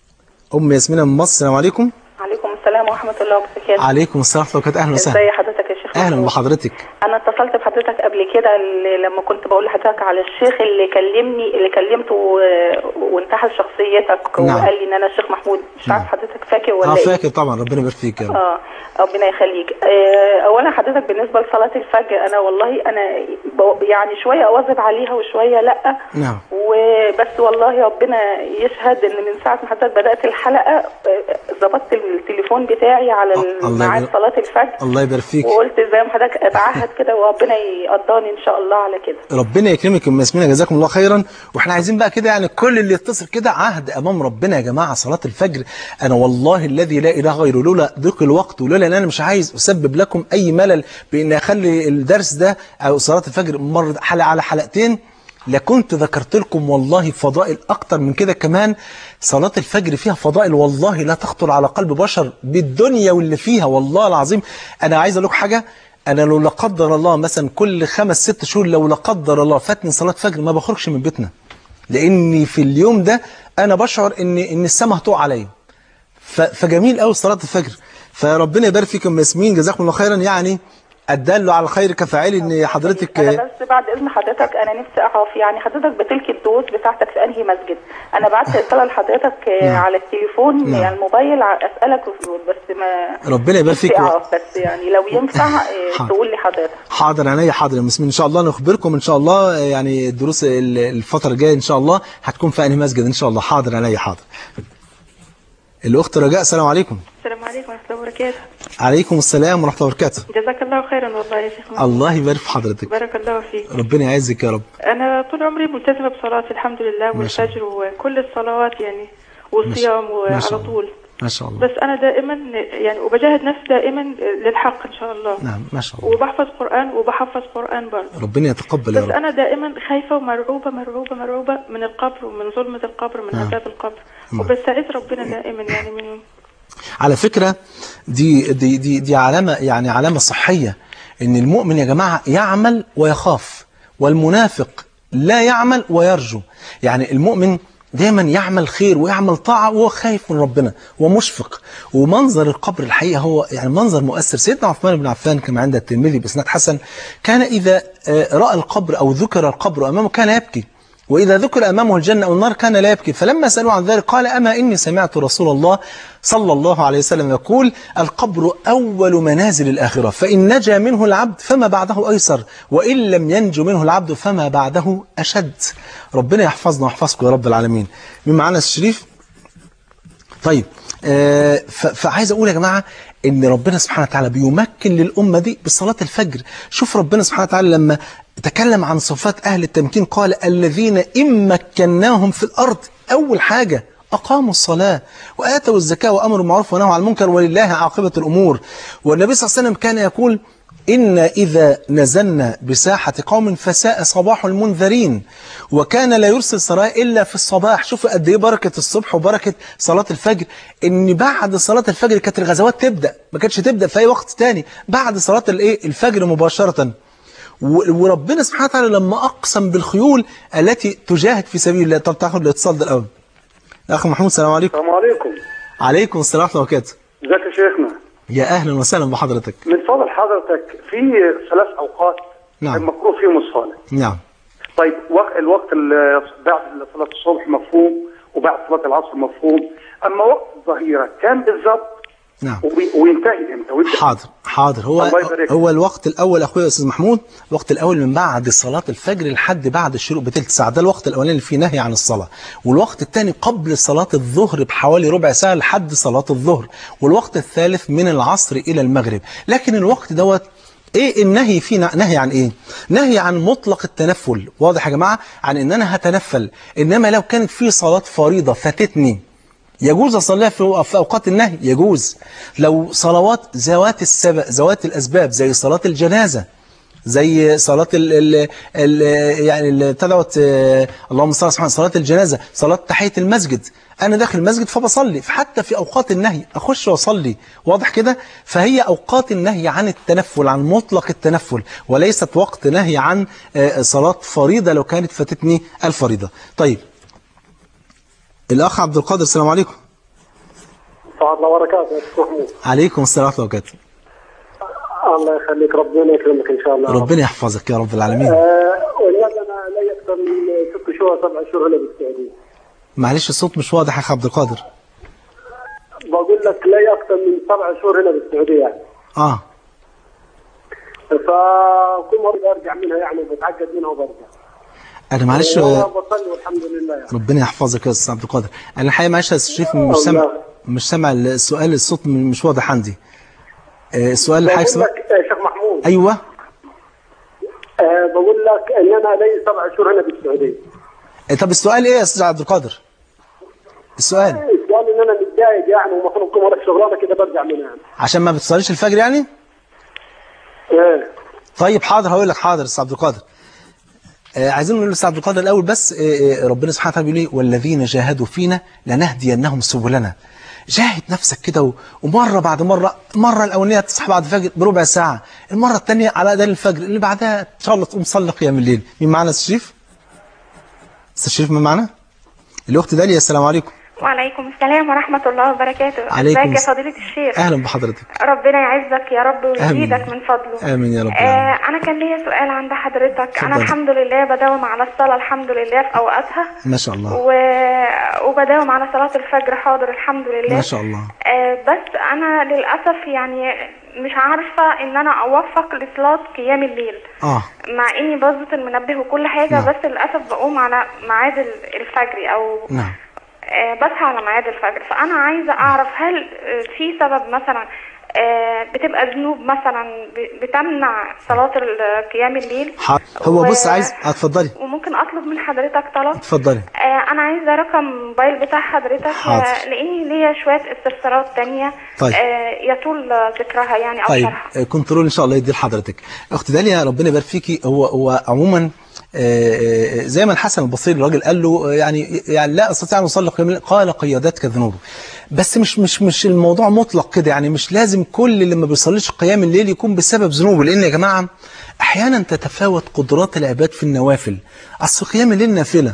أم ياسمين من مصر السلام عليكم عليكم السلام ورحمة الله وبركاته عليكم السلام ورحمة الله وبركاته أهلا وسهلا ازي حضرتك يا شيخ أهلا محمود؟ بحضرتك انا اتصلت بحضرتك قبل كده اللي لما كنت بقول لحضرتك على الشيخ اللي كلمني اللي كلمته و- وانتحل شخصيتك نعم. وقال لي ان انا الشيخ محمود مش عارف حضرتك فاكر ولا اه ايه فاكر طبعا ربنا يبارك فيك يا رب اه ربنا يخليك آه، اولا حضرتك بالنسبه لصلاه الفجر انا والله انا ب- يعني شويه اواظب عليها وشويه لا نعم وبس والله ربنا يشهد ان من ساعه ما حضرتك بدات الحلقه آه، ظبطت التليفون بتاعي على الله ميعاد يبارك- صلاه الفجر الله يبارك فيك وقلت زي ما حضرتك اتعهد كده وربنا يقدرني ان شاء الله على كده ربنا يكرمك يا ام ياسمين جزاكم الله خيرا واحنا عايزين بقى كده يعني كل اللي يتصل كده عهد امام ربنا يا جماعه صلاه الفجر انا والله الذي لا اله غيره لولا ضيق الوقت ولولا ان انا مش عايز اسبب لكم اي ملل بان اخلي الدرس ده او صلاه الفجر مره حلقه على حلقتين لكنت ذكرت لكم والله فضائل اكتر من كده كمان صلاة الفجر فيها فضائل والله لا تخطر على قلب بشر بالدنيا واللي فيها والله العظيم انا عايز اقول لكم حاجه انا لو لا قدر الله مثلا كل خمس ست شهور لو لا قدر الله فاتني صلاه فجر ما بخرجش من بيتنا لاني في اليوم ده انا بشعر ان ان السماء هتقع عليا ف- فجميل قوي صلاه الفجر فربنا يبارك فيكم يا ياسمين جزاكم الله خيرا يعني الدال على الخير كفاعل ان حضرتك انا بس بعد اذن حضرتك انا نفسي اعرف يعني حضرتك بتلقي الدروس بتاعتك في انهي مسجد انا بعت رساله لحضرتك آه، نعم. على التليفون نعم. يعني الموبايل ع- اسالك بس ما ربنا يبارك فيك نفسي اعرف بس يعني لو ينفع آه، حاضر. تقول لي حضرتك حاضر عينيا حاضر يا مسلمين ان شاء الله نخبركم ان شاء الله يعني الدروس ال- الفتره الجايه ان شاء الله هتكون في انهي مسجد ان شاء الله حاضر عينيا حاضر الاخت رجاء السلام عليكم السلام عليكم ورحمة الله وبركاته عليكم السلام ورحمه الله وبركاته جزاك الله خيرا والله يا شيخ محمد. الله يبارك في حضرتك بارك الله فيك ربنا يعزك يا رب أنا طول عمري ملتزمة بصلاة الحمد لله ما شاء والفجر وكل الصلوات يعني وصيام ما شاء وعلى الله. طول ما شاء الله بس انا دائما يعني وبجاهد نفسي دائما للحق ان شاء الله نعم ما شاء الله وبحفظ قران وبحفظ قران برضه ربنا يتقبل يا بس رب انا دائما خايفه ومرعوبه مرعوبه مرعوبه من القبر ومن ظلمه القبر من نعم. عذاب القبر وبستعيذ ربنا دائما يعني من على فكرة دي دي دي دي علامة يعني علامة صحية ان المؤمن يا جماعة يعمل ويخاف والمنافق لا يعمل ويرجو يعني المؤمن دايما يعمل خير ويعمل طاعة وهو خايف من ربنا ومشفق ومنظر القبر الحقيقة هو يعني منظر مؤثر سيدنا عثمان بن عفان كما عند الترمذي بإسناد حسن كان إذا آه، رأى القبر أو ذكر القبر أمامه كان يبكي وإذا ذكر أمامه الجنة أو النار كان لا يبكي فلما سألوه عن ذلك قال أما إني سمعت رسول الله صلى الله عليه وسلم يقول القبر أول منازل الآخرة فإن نجا منه العبد فما بعده أيسر وإن لم ينجو منه العبد فما بعده أشد ربنا يحفظنا ويحفظكم يا رب العالمين من معانا الشريف طيب آه، ف- فعايز اقول يا جماعه ان ربنا سبحانه وتعالى بيمكن للامه دي بصلاه الفجر شوف ربنا سبحانه وتعالى لما تكلم عن صفات اهل التمكين قال الذين ان مكناهم في الارض اول حاجه أقاموا الصلاة وآتوا الزكاة وأمروا بالمعروف ونهوا عن المنكر ولله عاقبة الأمور والنبي صلى الله عليه وسلم كان يقول إن إذا نزلنا بساحة قوم فساء صباح المنذرين وكان لا يرسل سرايا إلا في الصباح شوفوا قد إيه بركة الصبح وبركة صلاة الفجر إن بعد صلاة الفجر كانت الغزوات تبدأ ما كانتش تبدأ في أي وقت تاني بعد صلاة الإيه الفجر مباشرة و- وربنا سبحانه وتعالى لما أقسم بالخيول التي تجاهد في سبيل الله طب تاخد الاتصال ده الأول أخ محمود السلام عليكم السلام عليكم عليكم السلام ورحمة الله وبركاته ازيك يا شيخنا يا أهلا وسهلا بحضرتك من فضل حضرتك في ثلاث اوقات نعم. المكروه فيهم الصلاه نعم طيب وق- الوقت ال- بعد صلاه الصبح مفهوم وبعد صلاه العصر مفهوم اما وقت الظهيره كان بالظبط نعم وبي- وينتهي امتى ويبدأ حاضر حاضر هو الله يبارك هو الوقت الاول اخويا استاذ محمود الوقت الاول من بعد صلاه الفجر لحد بعد الشروق بثلث ساعه ده الوقت الاولاني اللي فيه نهي عن الصلاه والوقت الثاني قبل صلاه الظهر بحوالي ربع ساعه لحد صلاه الظهر والوقت الثالث من العصر الى المغرب لكن الوقت دوت ايه النهي فيه نهي عن ايه نهي عن مطلق التنفل واضح يا جماعه عن ان انا هتنفل انما لو كانت في صلاه فريضه فاتتني يجوز أصليها في في أوقات النهي يجوز لو صلوات ذوات السبب ذوات الأسباب زي صلاة الجنازة زي صلاة ال ال ال يعني اللي ابتدعت آه، اللهم صل على سبحانه صلاة الجنازة صلاة تحية المسجد أنا داخل المسجد فبصلي حتى في أوقات النهي أخش وأصلي واضح كده فهي أوقات النهي عن التنفل عن مطلق التنفل وليست وقت نهي عن آه، صلاة فريضة لو كانت فاتتني الفريضة طيب الأخ عبد القادر السلام عليكم سعد الله وبركاته يا شيخ محمود عليكم السلام ورحمة الله وبركاته الله يخليك ربنا يكرمك ان شاء الله ربنا يحفظك يا رب العالمين آه ولاد انا لا اكثر من ست شهور سبع شهور هنا بالسعوديه معلش الصوت مش واضح يا أخ عبد القادر بقول لك لا اكثر من سبع شهور هنا بالسعوديه يعني آه فكل مره برجع منها يعني بتعقد منها وبرجع أنا معلش وانا آه، بصلي والحمد لله يعني ربنا يحفظك يا أستاذ عبد القادر أنا الحقيقة معلش يا أستاذ شريف مش سامع الله. مش سامع السؤال الصوت مش واضح عندي آه، السؤال اللي حضرتك بقول سمع لك يا شيخ محمود أيوه آه بقول لك ان انا لي سبع شهور هنا بالسعوديه آه، طب السؤال إيه يا أستاذ عبد القادر السؤال السؤال ان انا متضايق يعني ومفروض كل مره شغلانه كده برجع منها يعني عشان ما بتصليش الفجر يعني ايه طيب حاضر هقول لك حاضر يا استاذ عبد القادر آه عايزين نقول لاستاذ عبد القادر الاول بس آه آه، ربنا سبحانه وتعالى بيقول ايه والذين جاهدوا فينا لنهدينهم سبلنا جاهد نفسك كده و- ومره بعد مره المره الاولانيه تصحى بعد الفجر بربع ساعه المره الثانيه على اذان الفجر اللي بعدها ان شاء الله تقوم تصلي قيام الليل مين معانا استاذ شريف استاذ شريف مين معانا الاخت داليا السلام عليكم وعليكم السلام ورحمة الله وبركاته عليكم ازيك يا السلام. فضيلة الشيخ اهلا بحضرتك ربنا يعزك يا رب ويزيدك آمين. من فضله آمين يا رب آه العالمين. أنا كان ليا سؤال عند حضرتك أنا اتفضلي. الحمد لله بداوم على الصلاة الحمد لله في أوقاتها ما شاء الله و... وبداوم على صلاة الفجر حاضر الحمد لله ما شاء الله آه بس أنا للأسف يعني مش عارفة إن أنا أوفق لصلاة قيام الليل اه مع إني بظبط المنبه وكل حاجة نعم. بس للأسف بقوم على ميعاد ال- الفجر أو نعم آه، بصحى على ميعاد الفجر فانا عايزه اعرف هل آه، في سبب مثلا آه، بتبقى ذنوب مثلا ب- بتمنع صلاة ال- قيام الليل ح- هو بص و- عايز اتفضلي وممكن اطلب من حضرتك طلب اتفضلي آه، انا عايزه رقم موبايل بتاع حضرتك حاضر. آه، لاني ليا شويه استفسارات تانية طيب. آه، يطول ذكرها يعني او طيب شرحها آه، كنترول ان شاء الله يدي لحضرتك اخت داليا ربنا يبارك فيكي هو هو عموما آه، آه، زي ما الحسن البصري الراجل قال له آه، يعني يعني لا استطيع ان اصلي قيام الليل قال قيادتك ذنوب بس مش مش مش الموضوع مطلق كده يعني مش لازم كل اللي ما بيصليش قيام الليل يكون بسبب ذنوبه لان يا جماعه احيانا تتفاوت قدرات العباد في النوافل اصل قيام الليل نافله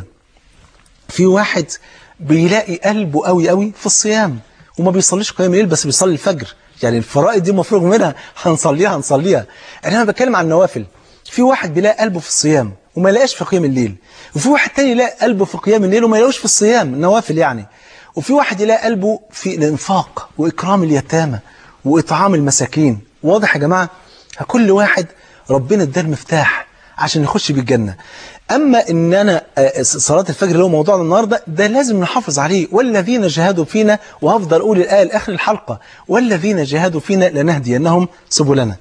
في واحد بيلاقي قلبه قوي قوي في الصيام وما بيصليش قيام الليل بس بيصلي الفجر يعني الفرائض دي مفروغ منها هنصليها هنصليها انا بتكلم عن النوافل في واحد بيلاقي قلبه في الصيام وما يلاقيش في قيام الليل وفي واحد تاني يلاقي قلبه في قيام الليل وما يلاقوش في الصيام النوافل يعني وفي واحد يلاقي قلبه في الانفاق واكرام اليتامى واطعام المساكين واضح يا جماعه كل واحد ربنا اداه المفتاح عشان يخش بالجنة أما إن أنا آه، صلاة الفجر اللي هو موضوعنا النهاردة ده لازم نحافظ عليه والذين جاهدوا فينا وهفضل أقول الآية لآخر الحلقة والذين جاهدوا فينا لنهدينهم سبلنا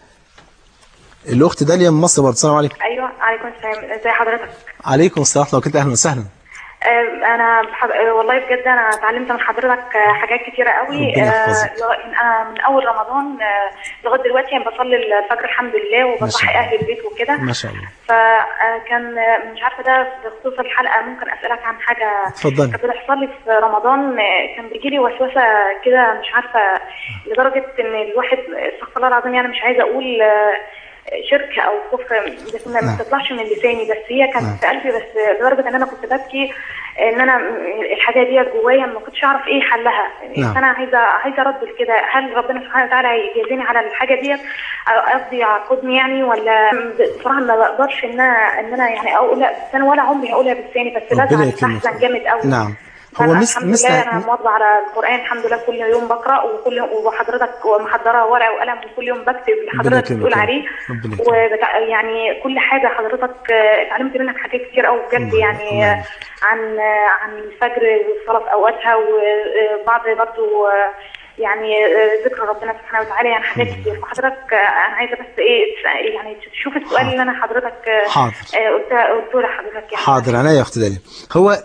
الأخت داليا من مصر برضه السلام عليكم ايوه عليكم السلام ازي حضرتك عليكم السلام ورحمة الله وبركاته أهلا وسهلا آه، انا بحب... آه، والله بجد انا اتعلمت من حضرتك آه، حاجات كتيره قوي ربنا يحفظك. آه، لغ- انا من اول رمضان آه، لغايه دلوقتي انا بصلي الفجر الحمد لله ما شاء وبصحي الله. اهل البيت وكده ما شاء الله فكان مش عارفه ده بخصوص الحلقه ممكن اسالك عن حاجه اتفضلي. كانت بتحصل لي في رمضان آه، كان بيجي لي وسوسه كده مش عارفه لدرجه ان الواحد استغفر الله العظيم يعني مش عايزه اقول آه، شرك او كفر بس ما نعم. بتطلعش من لساني بس هي نعم. كانت في قلبي بس لدرجه ان انا كنت ببكي ان انا الحاجه دي جوايا ما كنتش اعرف ايه حلها نعم. فانا عايزه عايزه ارد كده هل ربنا سبحانه وتعالى هيجازيني على الحاجه ديت أو قصدي يعاقبني يعني ولا بصراحه ما بقدرش ان انا ان انا يعني اقول لا بس انا ولا عمري هقولها بلساني بس ربنا بزعل يكرمك. بحزن جامد قوي نعم هو فأنا مثل الحمد مثل لله انا مواظبه على القران الحمد لله كل يوم بقرا وكل وحضرتك محضره ورقه وقلم وكل يوم بكتب اللي ربنا حضرتك يكرمك بتقول يا رب. عليه ربنا يكرمك. وبتع... يعني كل حاجه حضرتك آه، اتعلمت منك حاجات كتير قوي بجد الله- يعني الله آه، يبارك. عن آه، عن الفجر والصلاه في اوقاتها وبعض برضو آه، يعني آه، ذكر ربنا سبحانه وتعالى يعني حاجات كتير فحضرتك آه، انا عايزه بس ايه تس- يعني تشوف السؤال اللي انا حضرتك آه، حاضر. آه، قلت قلته لحضرتك يعني حاضر عينيا يا اخت داليا هو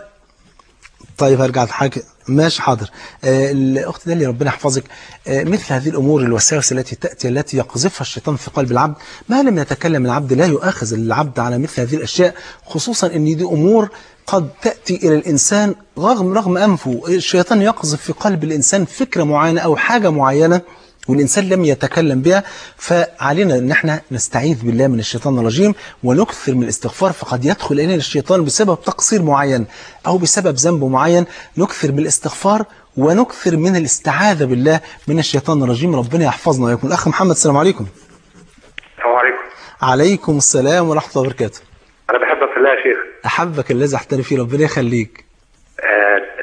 طيب هرجع لحاجه ماشي حاضر آه الاخت داليا ربنا يحفظك آه مثل هذه الامور الوساوس التي تاتي التي يقذفها الشيطان في قلب العبد ما لم يتكلم العبد لا يؤاخذ العبد على مثل هذه الاشياء خصوصا ان دي امور قد تاتي الى الانسان رغم رغم انفه الشيطان يقذف في قلب الانسان فكره معينه او حاجه معينه والإنسان لم يتكلم بها فعلينا أن احنا نستعيذ بالله من الشيطان الرجيم ونكثر من الاستغفار فقد يدخل إلينا الشيطان بسبب تقصير معين أو بسبب ذنب معين نكثر من الاستغفار ونكثر من الاستعاذة بالله من الشيطان الرجيم ربنا يحفظنا ويكون الأخ محمد السلام عليكم السلام عليكم عليكم السلام ورحمة الله وبركاته انا بحبك في الله يا شيخ أحبك الذي أحتني فيه ربنا يخليك آه،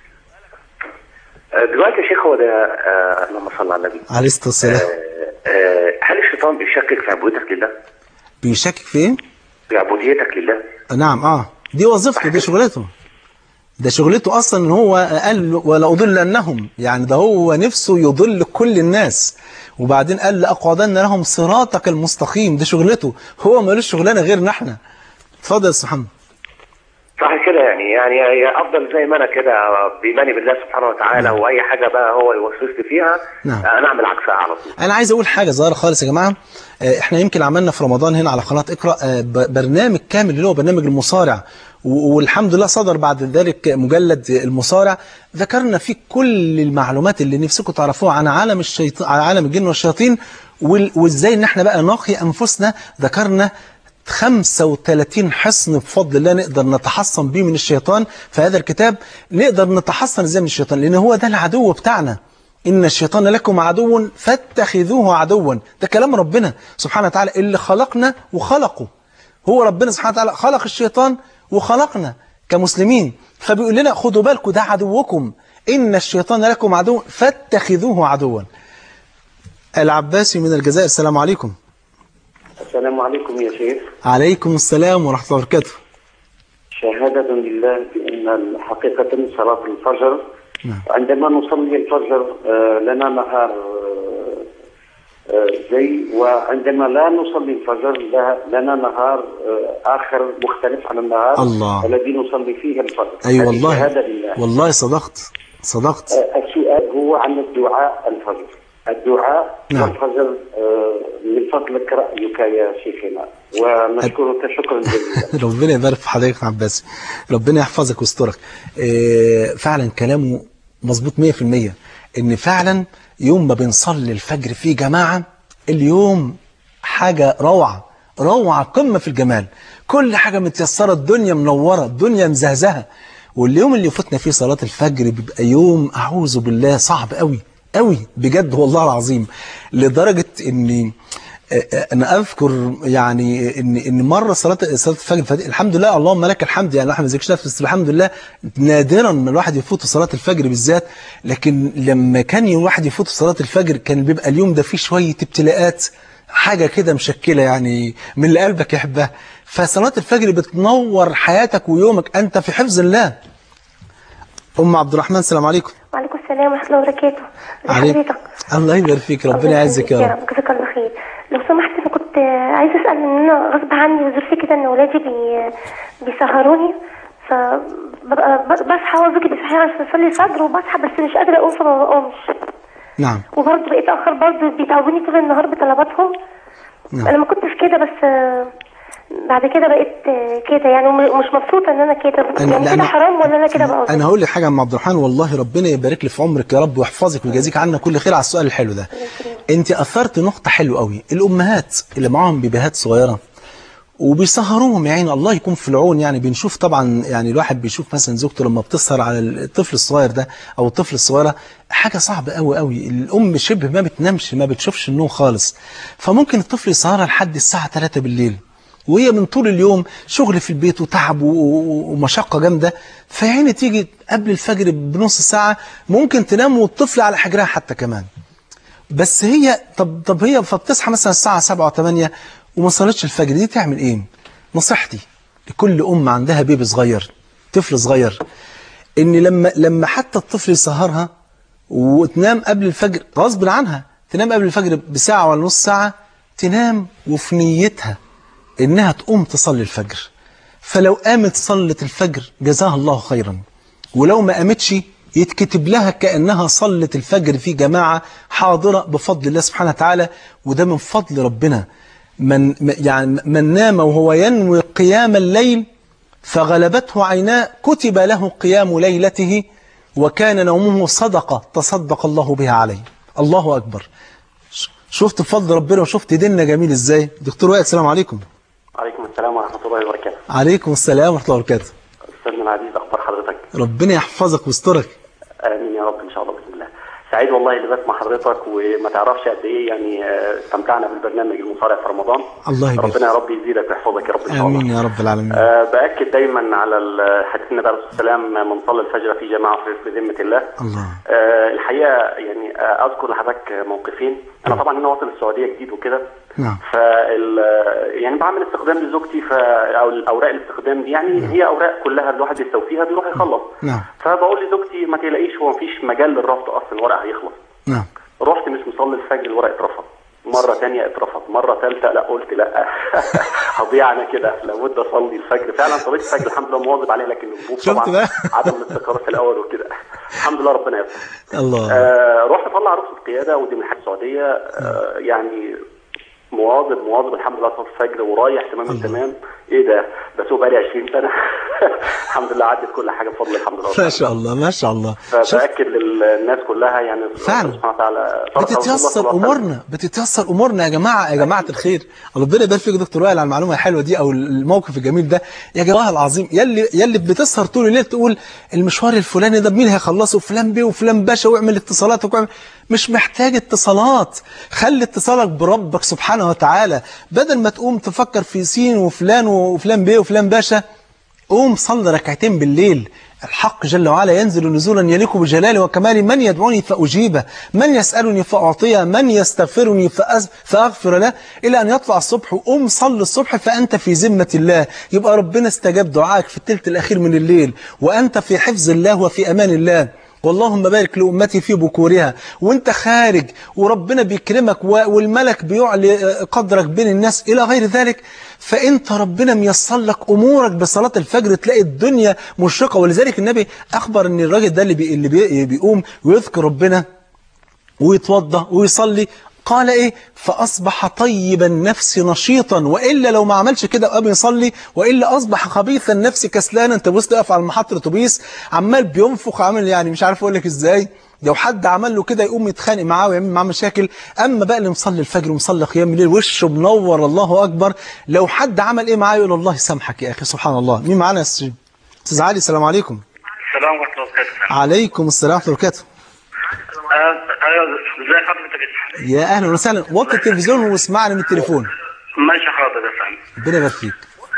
آه، دلوقتي يا شيخ هو ده آه، اللهم صل على النبي عليه الصلاة والسلام آه، آه، هل الشيطان بيشكك في عبوديتك لله؟ بيشكك في إيه؟ في عبوديتك لله؟ نعم اه دي وظيفته دي شغلته ده شغلته اصلا ان هو قال ولا اضلنهم يعني ده هو نفسه يضل كل الناس وبعدين قال لاقعدن لهم صراطك المستقيم دي شغلته هو ملوش شغلانه غيرنا احنا اتفضل يا استاذ محمد صح كده يعني يعني هي افضل زي ما انا كده بايماني بالله سبحانه وتعالى واي حاجه بقى هو يوسوسني فيها نعم. آه، انا اعمل عكسها على طول انا عايز اقول حاجه صغيره خالص يا جماعه آه، احنا يمكن عملنا في رمضان هنا على قناه اقرا آه، ب- برنامج كامل اللي هو برنامج المصارع و- والحمد لله صدر بعد ذلك مجلد المصارع ذكرنا فيه كل المعلومات اللي نفسكم تعرفوها عن عالم الشيطان عن عالم الجن والشياطين وال- وازاي ان احنا بقى نقي انفسنا ذكرنا 35 حصن بفضل الله نقدر نتحصن بيه من الشيطان في هذا الكتاب نقدر نتحصن ازاي من الشيطان لان هو ده العدو بتاعنا إن الشيطان لكم عدو فاتخذوه عدوا ده كلام ربنا سبحانه وتعالى اللي خلقنا وخلقه هو ربنا سبحانه وتعالى خلق الشيطان وخلقنا كمسلمين فبيقول لنا خدوا بالكم ده عدوكم إن الشيطان لكم عدو فاتخذوه عدوا العباسي من الجزائر السلام عليكم السلام عليكم يا شيخ عليكم السلام ورحمة الله وبركاته شهادة لله بأن حقيقة صلاة الفجر نعم. عندما نصلي الفجر آه، لنا نهار آه، آه، زي وعندما لا نصلي الفجر لا- لنا نهار آه، آخر مختلف عن النهار الله. الذي نصلي فيه الفجر أي هذه والله شهادة لله والله صدقت صدقت آه، السؤال هو عن الدعاء الفجر الدعاء نعم. الفجر آه، من فضلك رأيك يا شيخنا ونشكرك شكرا جزيلا ربنا يبارك في حضرتك يا عباس ربنا يحفظك ويسترك إيه، فعلا كلامه مظبوط 100% ان فعلا يوم ما بنصلي الفجر في جماعة اليوم حاجة روعة روعة قمة في الجمال كل حاجة متيسرة الدنيا منورة الدنيا مزهزهة واليوم اللي يفوتنا فيه صلاة الفجر بيبقى يوم أعوذ بالله صعب قوي قوي بجد والله العظيم لدرجة اني انا اذكر يعني ان ان مره صلاه صلاه الفجر فدي الحمد لله اللهم لك الحمد يعني الواحد ما يذكرش نفسه بس الحمد لله نادرا ما الواحد يفوت صلاه الفجر بالذات لكن لما كان الواحد يفوت صلاه الفجر كان بيبقى اليوم ده فيه شويه ابتلاءات حاجه كده مشكله يعني من اللي قلبك يحبها فصلاه الفجر بتنور حياتك ويومك انت في حفظ الله ام عبد الرحمن السلام عليكم وعليكم السلام ورحمة الله وبركاته ازي عليك حضرتك الله يبارك فيك ربنا يعزك يا رب جزاك الله خير لو سمحت انا كنت عايزه اسال ان انا غصب عني وظروفي كده ان ولادي بي... بيسهروني فببقى ب- بصحى وزوجي بيصحيني عشان اصلي الفجر وبصحى بس مش قادره اقوم فما بقومش نعم وبرضه بقيت اخر برضه بيتعبوني طول النهار بطلباتهم نعم. انا ما كنتش كده بس آه، بعد كده بقيت آه، كده يعني وم- مش مبسوطه ان انا كده أنا- يعني لأن- كده حرام ولا انا كده بقى انا هقول لك حاجه يا ام عبد الرحمن والله ربنا يبارك لي في عمرك يا رب ويحفظك ويجازيك عنا كل خير على السؤال الحلو ده انت اثرت نقطه حلوه قوي الامهات اللي معاهم بيبيهات صغيره وبيسهروهم يا عيني الله يكون في العون يعني بنشوف طبعا يعني الواحد بيشوف مثلا زوجته لما بتسهر على الطفل الصغير ده او الطفل الصغيره حاجه صعبه قوي قوي الام شبه ما بتنامش ما بتشوفش النوم خالص فممكن الطفل يسهرها لحد الساعه 3 بالليل وهي من طول اليوم شغل في البيت وتعب و- و- ومشقة جامدة فيعني تيجي قبل الفجر بنص ساعة ممكن تنام والطفل على حجرها حتى كمان بس هي طب طب هي فبتصحى مثلا الساعة 7 و8 وما صلتش الفجر دي تعمل ايه؟ نصيحتي لكل أم عندها بيبي صغير طفل صغير ان لما لما حتى الطفل يسهرها وتنام قبل الفجر غصب عنها تنام قبل الفجر بساعة ولا نص ساعة تنام وفي نيتها انها تقوم تصلي الفجر فلو قامت صلت الفجر جزاها الله خيرا ولو ما قامتش يتكتب لها كأنها صلت الفجر في جماعة حاضرة بفضل الله سبحانه وتعالى وده من فضل ربنا من يعني من نام وهو ينوي قيام الليل فغلبته عيناه كتب له قيام ليلته وكان نومه صدقة تصدق الله بها عليه الله أكبر ش- شفت فضل ربنا وشفت ديننا جميل ازاي دكتور وائل السلام عليكم عليكم السلام ورحمة الله وبركاته عليكم السلام ورحمة الله وبركاته أستاذنا العزيز أخبار حضرتك ربنا يحفظك ويسترك امين يا رب ان شاء الله باذن الله سعيد والله اللي بسمع حضرتك وما تعرفش قد ايه يعني آه، استمتعنا بالبرنامج المصارع في رمضان الله يبارك ربنا يا رب يزيدك ويحفظك يا رب ان شاء الله آمين يا رب العالمين أه باكد دايما على ال- حديث النبي عليه الصلاه والسلام من صلى الفجر في جماعه في في ذمه الله الله أه الحقيقه يعني آه، اذكر لحضرتك موقفين انا طبعا هنا واصل السعوديه جديد وكده نعم فال يعني بعمل استخدام لزوجتي ف او الاوراق الاستخدام دي يعني هي اوراق كلها الواحد يستوفيها بيروح يخلص نعم فبقول لزوجتي ما تقلقيش هو مفيش مجال للرفض اصلا الورق هيخلص نعم رحت مش مصلي الفجر الورق اترفض مرة تانية اترفض مرة ثالثة لا قلت لا هضيع انا كده لابد اصلي الفجر فعلا صليت الفجر الحمد لله مواظب عليه لكن الظروف شفت طبعا بقى؟ عدم الاستقرار في الاول وكده الحمد لله ربنا يستر الله آه رحت اطلع رخصة قيادة ودي من الحاجة السعودية آه يعني مواظب مواظب الحمد لله صلاه الفجر ورايح تمام التمام ايه ده بسوق بقالي 20 سنه الحمد لله عدت كل حاجه بفضل الحمد لله ما شاء الله ما شاء الله شوف فباكد للناس كلها يعني فعلا. سبحانه وتعالى صلاة رسول الله صلى بتتيسر الله عليه وسلم. امورنا بتتيسر امورنا يا جماعه يا جماعه الخير ربنا يبارك فيك يا دكتور وائل على المعلومه الحلوه دي او الموقف الجميل ده يا جماعه العظيم يلي يلي بتسهر طول الليل تقول المشوار الفلاني ده مين هيخلصه فلان بيه وفلان باشا واعمل اتصالاتك واعمل مش محتاج اتصالات خلي اتصالك بربك سبحانه وتعالى بدل ما تقوم تفكر في سين وفلان وفلان بيه وفلان باشا قوم صلي ركعتين بالليل الحق جل وعلا ينزل نزولا يليق بجلاله وكماله من يدعوني فأجيبه من يسألني فأعطيه من يستغفرني فأز- فأغفر له إلى أن يطلع الصبح قوم صل الصبح فأنت في ذمة الله يبقى ربنا استجاب دعائك في الثلث الأخير من الليل وأنت في حفظ الله وفي أمان الله واللهم بارك لأمتي في بكورها وانت خارج وربنا بيكرمك و- والملك بيعلي قدرك بين الناس إلى غير ذلك فانت ربنا ميسر لك أمورك بصلاة الفجر تلاقي الدنيا مشرقة ولذلك النبي أخبر أن الراجل ده اللي, بي اللي بي بيقوم ويذكر ربنا ويتوضا ويصلي قال ايه فاصبح طيب النفس نشيطا والا لو ما عملش كده وقام يصلي والا اصبح خبيث النفس كسلانا انت بص تقف على محطه اتوبيس عمال بينفخ عامل يعني مش عارف اقول لك ازاي لو حد عمل له كده يقوم يتخانق معاه ويعمل معاه مشاكل اما بقى اللي مصلي الفجر ومصلي قيام الليل وشه منور الله اكبر لو حد عمل ايه معاه يقول الله يسامحك يا اخي سبحان الله مين معانا يا استاذ استاذ علي السلام عليكم السلام ورحمة الله وبركاته. عليكم السلام ورحمه الله وبركاته آه، ايوه ازي حضرتك يا فندم؟ يا اهلا وسهلا وطي التلفزيون واسمعني من التليفون ماشي حاضر يا فندم. ربنا يبارك فيك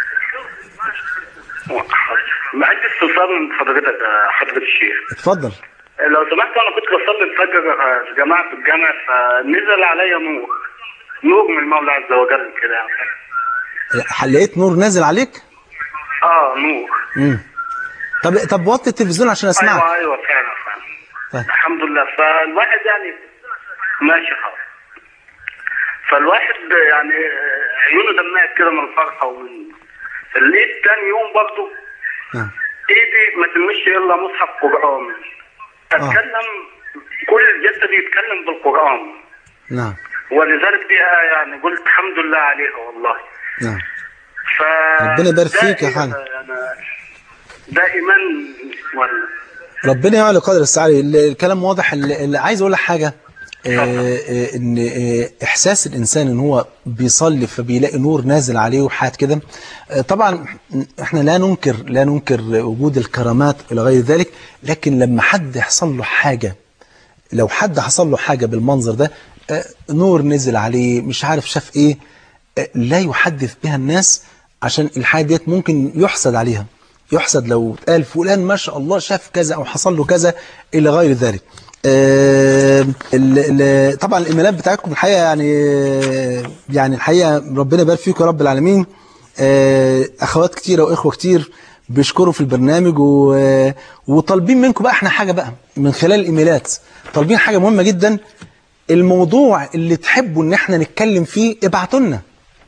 حاضر. عندي استفسار من حضرتك يا حضرة الشيخ. اتفضل لو سمحت انا كنت بصلي الفجر آه، في جماعة في الجامع فنزل عليا نور. نور من المولى عز وجل كده يعني. لقيت نور نازل عليك اه نور. امم طب طب وطي التلفزيون عشان اسمعك ايوه ايوه فعلا فعلا. طيب. الحمد لله فالواحد يعني ماشي حاضر. فالواحد يعني عيونه دمعت كده من الفرحه ومن لقيت تاني يوم برضه نعم ايدي ما تلمش الا مصحف قران اتكلم كل جسدي يتكلم بالقران نعم ولذلك دي آية يعني قلت الحمد لله عليها والله نعم ف ربنا يبارك ده فيك يا إيه حاج. أنا- ده ايمان ولا ربنا يعلى قدر السعي ال- الكلام واضح اللي اللي عايز اقول لك حاجه آه، آه، ان آه، احساس الانسان ان هو بيصلي فبيلاقي نور نازل عليه وحاجات كده آه، طبعا احنا لا ننكر لا ننكر وجود الكرامات الى غير ذلك لكن لما حد يحصل له حاجه لو حد حصل له حاجه بالمنظر ده آه، نور نزل عليه مش عارف شاف ايه آه، لا يحدث بها الناس عشان الحاجه ديت ممكن يحسد عليها يحسد لو قال فلان ما شاء الله شاف كذا او حصل له كذا الى غير ذلك آه، ال- ال- طبعا الايميلات بتاعتكم الحقيقه يعني يعني الحقيقه ربنا يبارك فيكم يا رب العالمين آه، اخوات كتيره واخوه كتير بيشكروا في البرنامج و... وطالبين منكم بقى احنا حاجه بقى من خلال الايميلات طالبين حاجه مهمه جدا الموضوع اللي تحبوا ان احنا نتكلم فيه ابعتوا لنا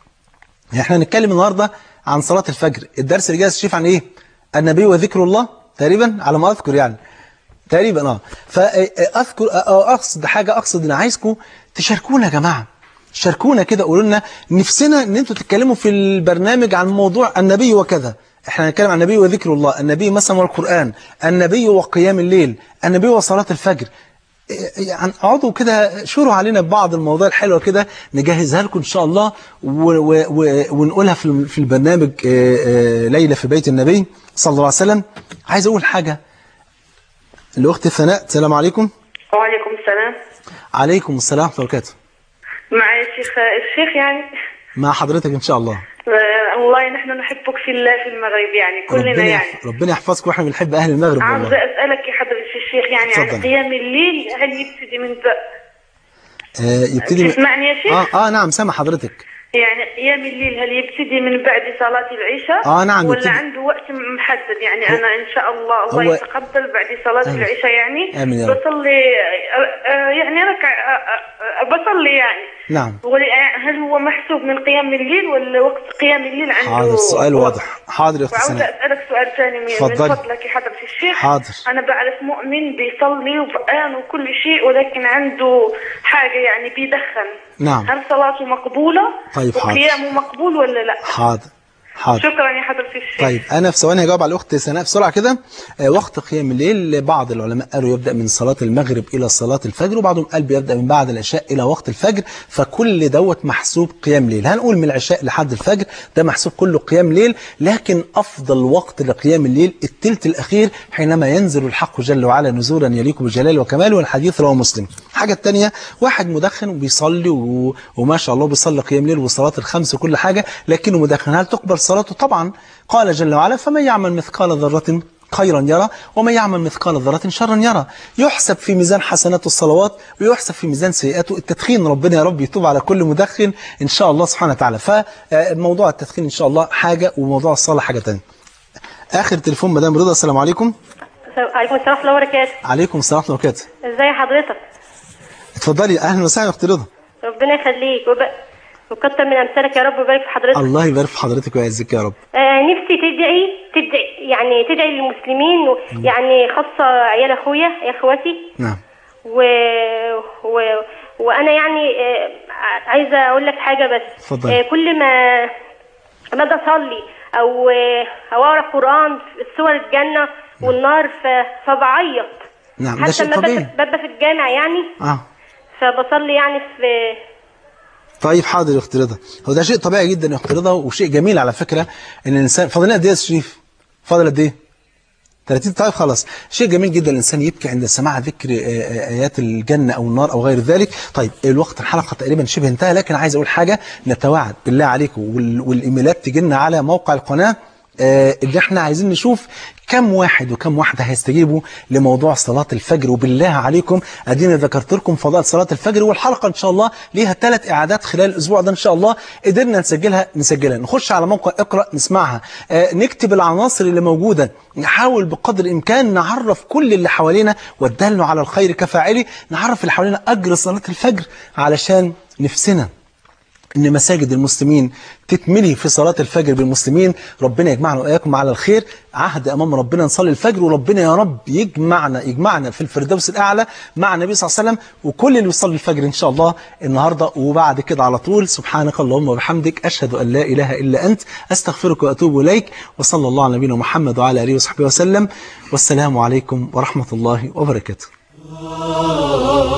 احنا هنتكلم النهارده عن صلاه الفجر الدرس اللي جاي الشريف عن ايه النبي وذكر الله تقريبا على ما اذكر يعني تقريبا اه فاذكر اقصد حاجه اقصد ان عايزكم تشاركونا يا جماعه شاركونا كده قولوا لنا نفسنا ان انتوا تتكلموا في البرنامج عن موضوع النبي وكذا احنا هنتكلم عن النبي وذكر الله النبي مثلا والقران النبي وقيام الليل النبي وصلاه الفجر يعني اقعدوا كده شوروا علينا ببعض المواضيع الحلوه كده نجهزها لكم ان شاء الله و و و ونقولها في في البرنامج آه، آه، ليله في بيت النبي صلى الله عليه وسلم عايز اقول حاجه الاخت ثناء السلام عليكم وعليكم السلام عليكم السلام ورحمه الله وبركاته معي الشيخ الشيخ يعني مع حضرتك ان شاء الله آه، والله نحن نحبك في الله في المغرب يعني كلنا ربنا يعني يح- ربنا يحفظكم واحنا بنحب اهل المغرب عاوزة والله أسألك يا حضرة الشيخ يعني عن اتفضل. قيام الليل هل يبتدي من ب... آه يبتدي من- تسمعني يا شيخ؟ اه اه نعم سامع حضرتك يعني قيام الليل هل يبتدي من بعد صلاة العشاء؟ آه، نعم، ولا يبتدي. عنده وقت محدد يعني أنا إن شاء الله الله هو- يتقبل بعد صلاة آمين. العشاء يعني آمين يا رب. بصلي آه، آه، يعني ركع آه، آه، آه، بصلي يعني نعم ول- هل هو محسوب من قيام الليل ولا وقت قيام الليل عنده حاضر السؤال وقت؟ واضح حاضر يا اخت وعاوزة ثناء أسألك سؤال ثاني من اتفضلي. من فضلك يا حضرة الشيخ حاضر. أنا بعرف مؤمن بيصلي وقرآن وكل شيء ولكن عنده حاجة يعني بيدخن نعم. هل صلاته مقبولة؟ طيب، حاضر. وقيامه مقبول ولا لا؟ حاضر حاضر شكرا يا حضرة الشيخ طيب انا في ثواني هجاوب على الاخت سناء بسرعه كده آه، وقت قيام الليل بعض العلماء قالوا يبدا من صلاه المغرب الى صلاه الفجر وبعضهم قال بيبدا من بعد العشاء الى وقت الفجر فكل دوت محسوب قيام ليل هنقول من العشاء لحد الفجر ده محسوب كله قيام ليل لكن افضل وقت لقيام الليل الثلث الاخير حينما ينزل الحق جل وعلا نزولا يليق بجلاله وكماله والحديث رواه مسلم الحاجه الثانيه واحد مدخن وبيصلي و... وما شاء الله بيصلي قيام ليل وصلاه الخمس وكل حاجه لكنه مدخن هل تقبل صلاته طبعا قال جل وعلا فمن يعمل مثقال ذرة خيرا يرى ومن يعمل مثقال ذرة شرا يرى يحسب في ميزان حسناته الصلوات ويحسب في ميزان سيئاته التدخين ربنا يا رب يتوب على كل مدخن إن شاء الله سبحانه وتعالى فموضوع التدخين إن شاء الله حاجة وموضوع الصلاة حاجة تانية آخر تليفون مدام رضا السلام عليكم عليكم السلام ورحمة الله وبركاته عليكم السلام ورحمه الله وبركاته ازي حضرتك اتفضلي اهلا وسهلا يا اخت رضا ربنا يخليك وب... وكتر من امثالك يا رب ويبارك في حضرتك الله يبارك في حضرتك ويعزك يا رب آه نفسي تدعي تدعي يعني تدعي للمسلمين و... يعني خاصة عيال اخويا يا اخواتي نعم و... و... وانا يعني آه عايزة اقول لك حاجة بس اتفضل. آه كل ما ما اجي اصلي او آه او اقرا قران في سور الجنة والنار ف... فبعيط نعم ده حتى شيء لما طبيعي ببقى ببقى في الجامع يعني اه فبصلي يعني في طيب حاضر يا اخت رضا هو ده شيء طبيعي جدا يا اخت رضا وشيء جميل على فكره ان الانسان فاضل قد ايه يا شريف فاضل قد ايه 30 طيب خلاص شيء جميل جدا الانسان يبكي عند سماع ذكر آه، آه، ايات الجنه او النار او غير ذلك طيب الوقت الحلقه تقريبا شبه انتهى لكن عايز اقول حاجه نتواعد بالله عليكم وال- والايميلات تجي لنا على موقع القناه آه، اللي احنا عايزين نشوف كم واحد وكم واحدة هيستجيبوا لموضوع صلاة الفجر وبالله عليكم ادينا ذكرت لكم فضائل صلاة الفجر والحلقة ان شاء الله ليها ثلاث اعادات خلال الاسبوع ده ان شاء الله قدرنا نسجلها نسجلها نخش على موقع اقرأ نسمعها آه، نكتب العناصر اللي موجودة نحاول بقدر الامكان نعرف كل اللي حوالينا والدل على الخير كفاعله نعرف اللي حوالينا اجر صلاة الفجر علشان نفسنا ان مساجد المسلمين تتملي في صلاة الفجر بالمسلمين ربنا يجمعنا واياكم على الخير عهد امام ربنا نصلي الفجر وربنا يا رب يجمعنا يجمعنا في الفردوس الاعلى مع النبي صلى الله عليه وسلم وكل اللي بيصلي الفجر ان شاء الله النهارده وبعد كده على طول سبحانك اللهم وبحمدك اشهد ان لا اله الا انت استغفرك واتوب اليك وصلى الله على نبينا محمد وعلى اله وصحبه وسلم والسلام عليكم ورحمة الله وبركاته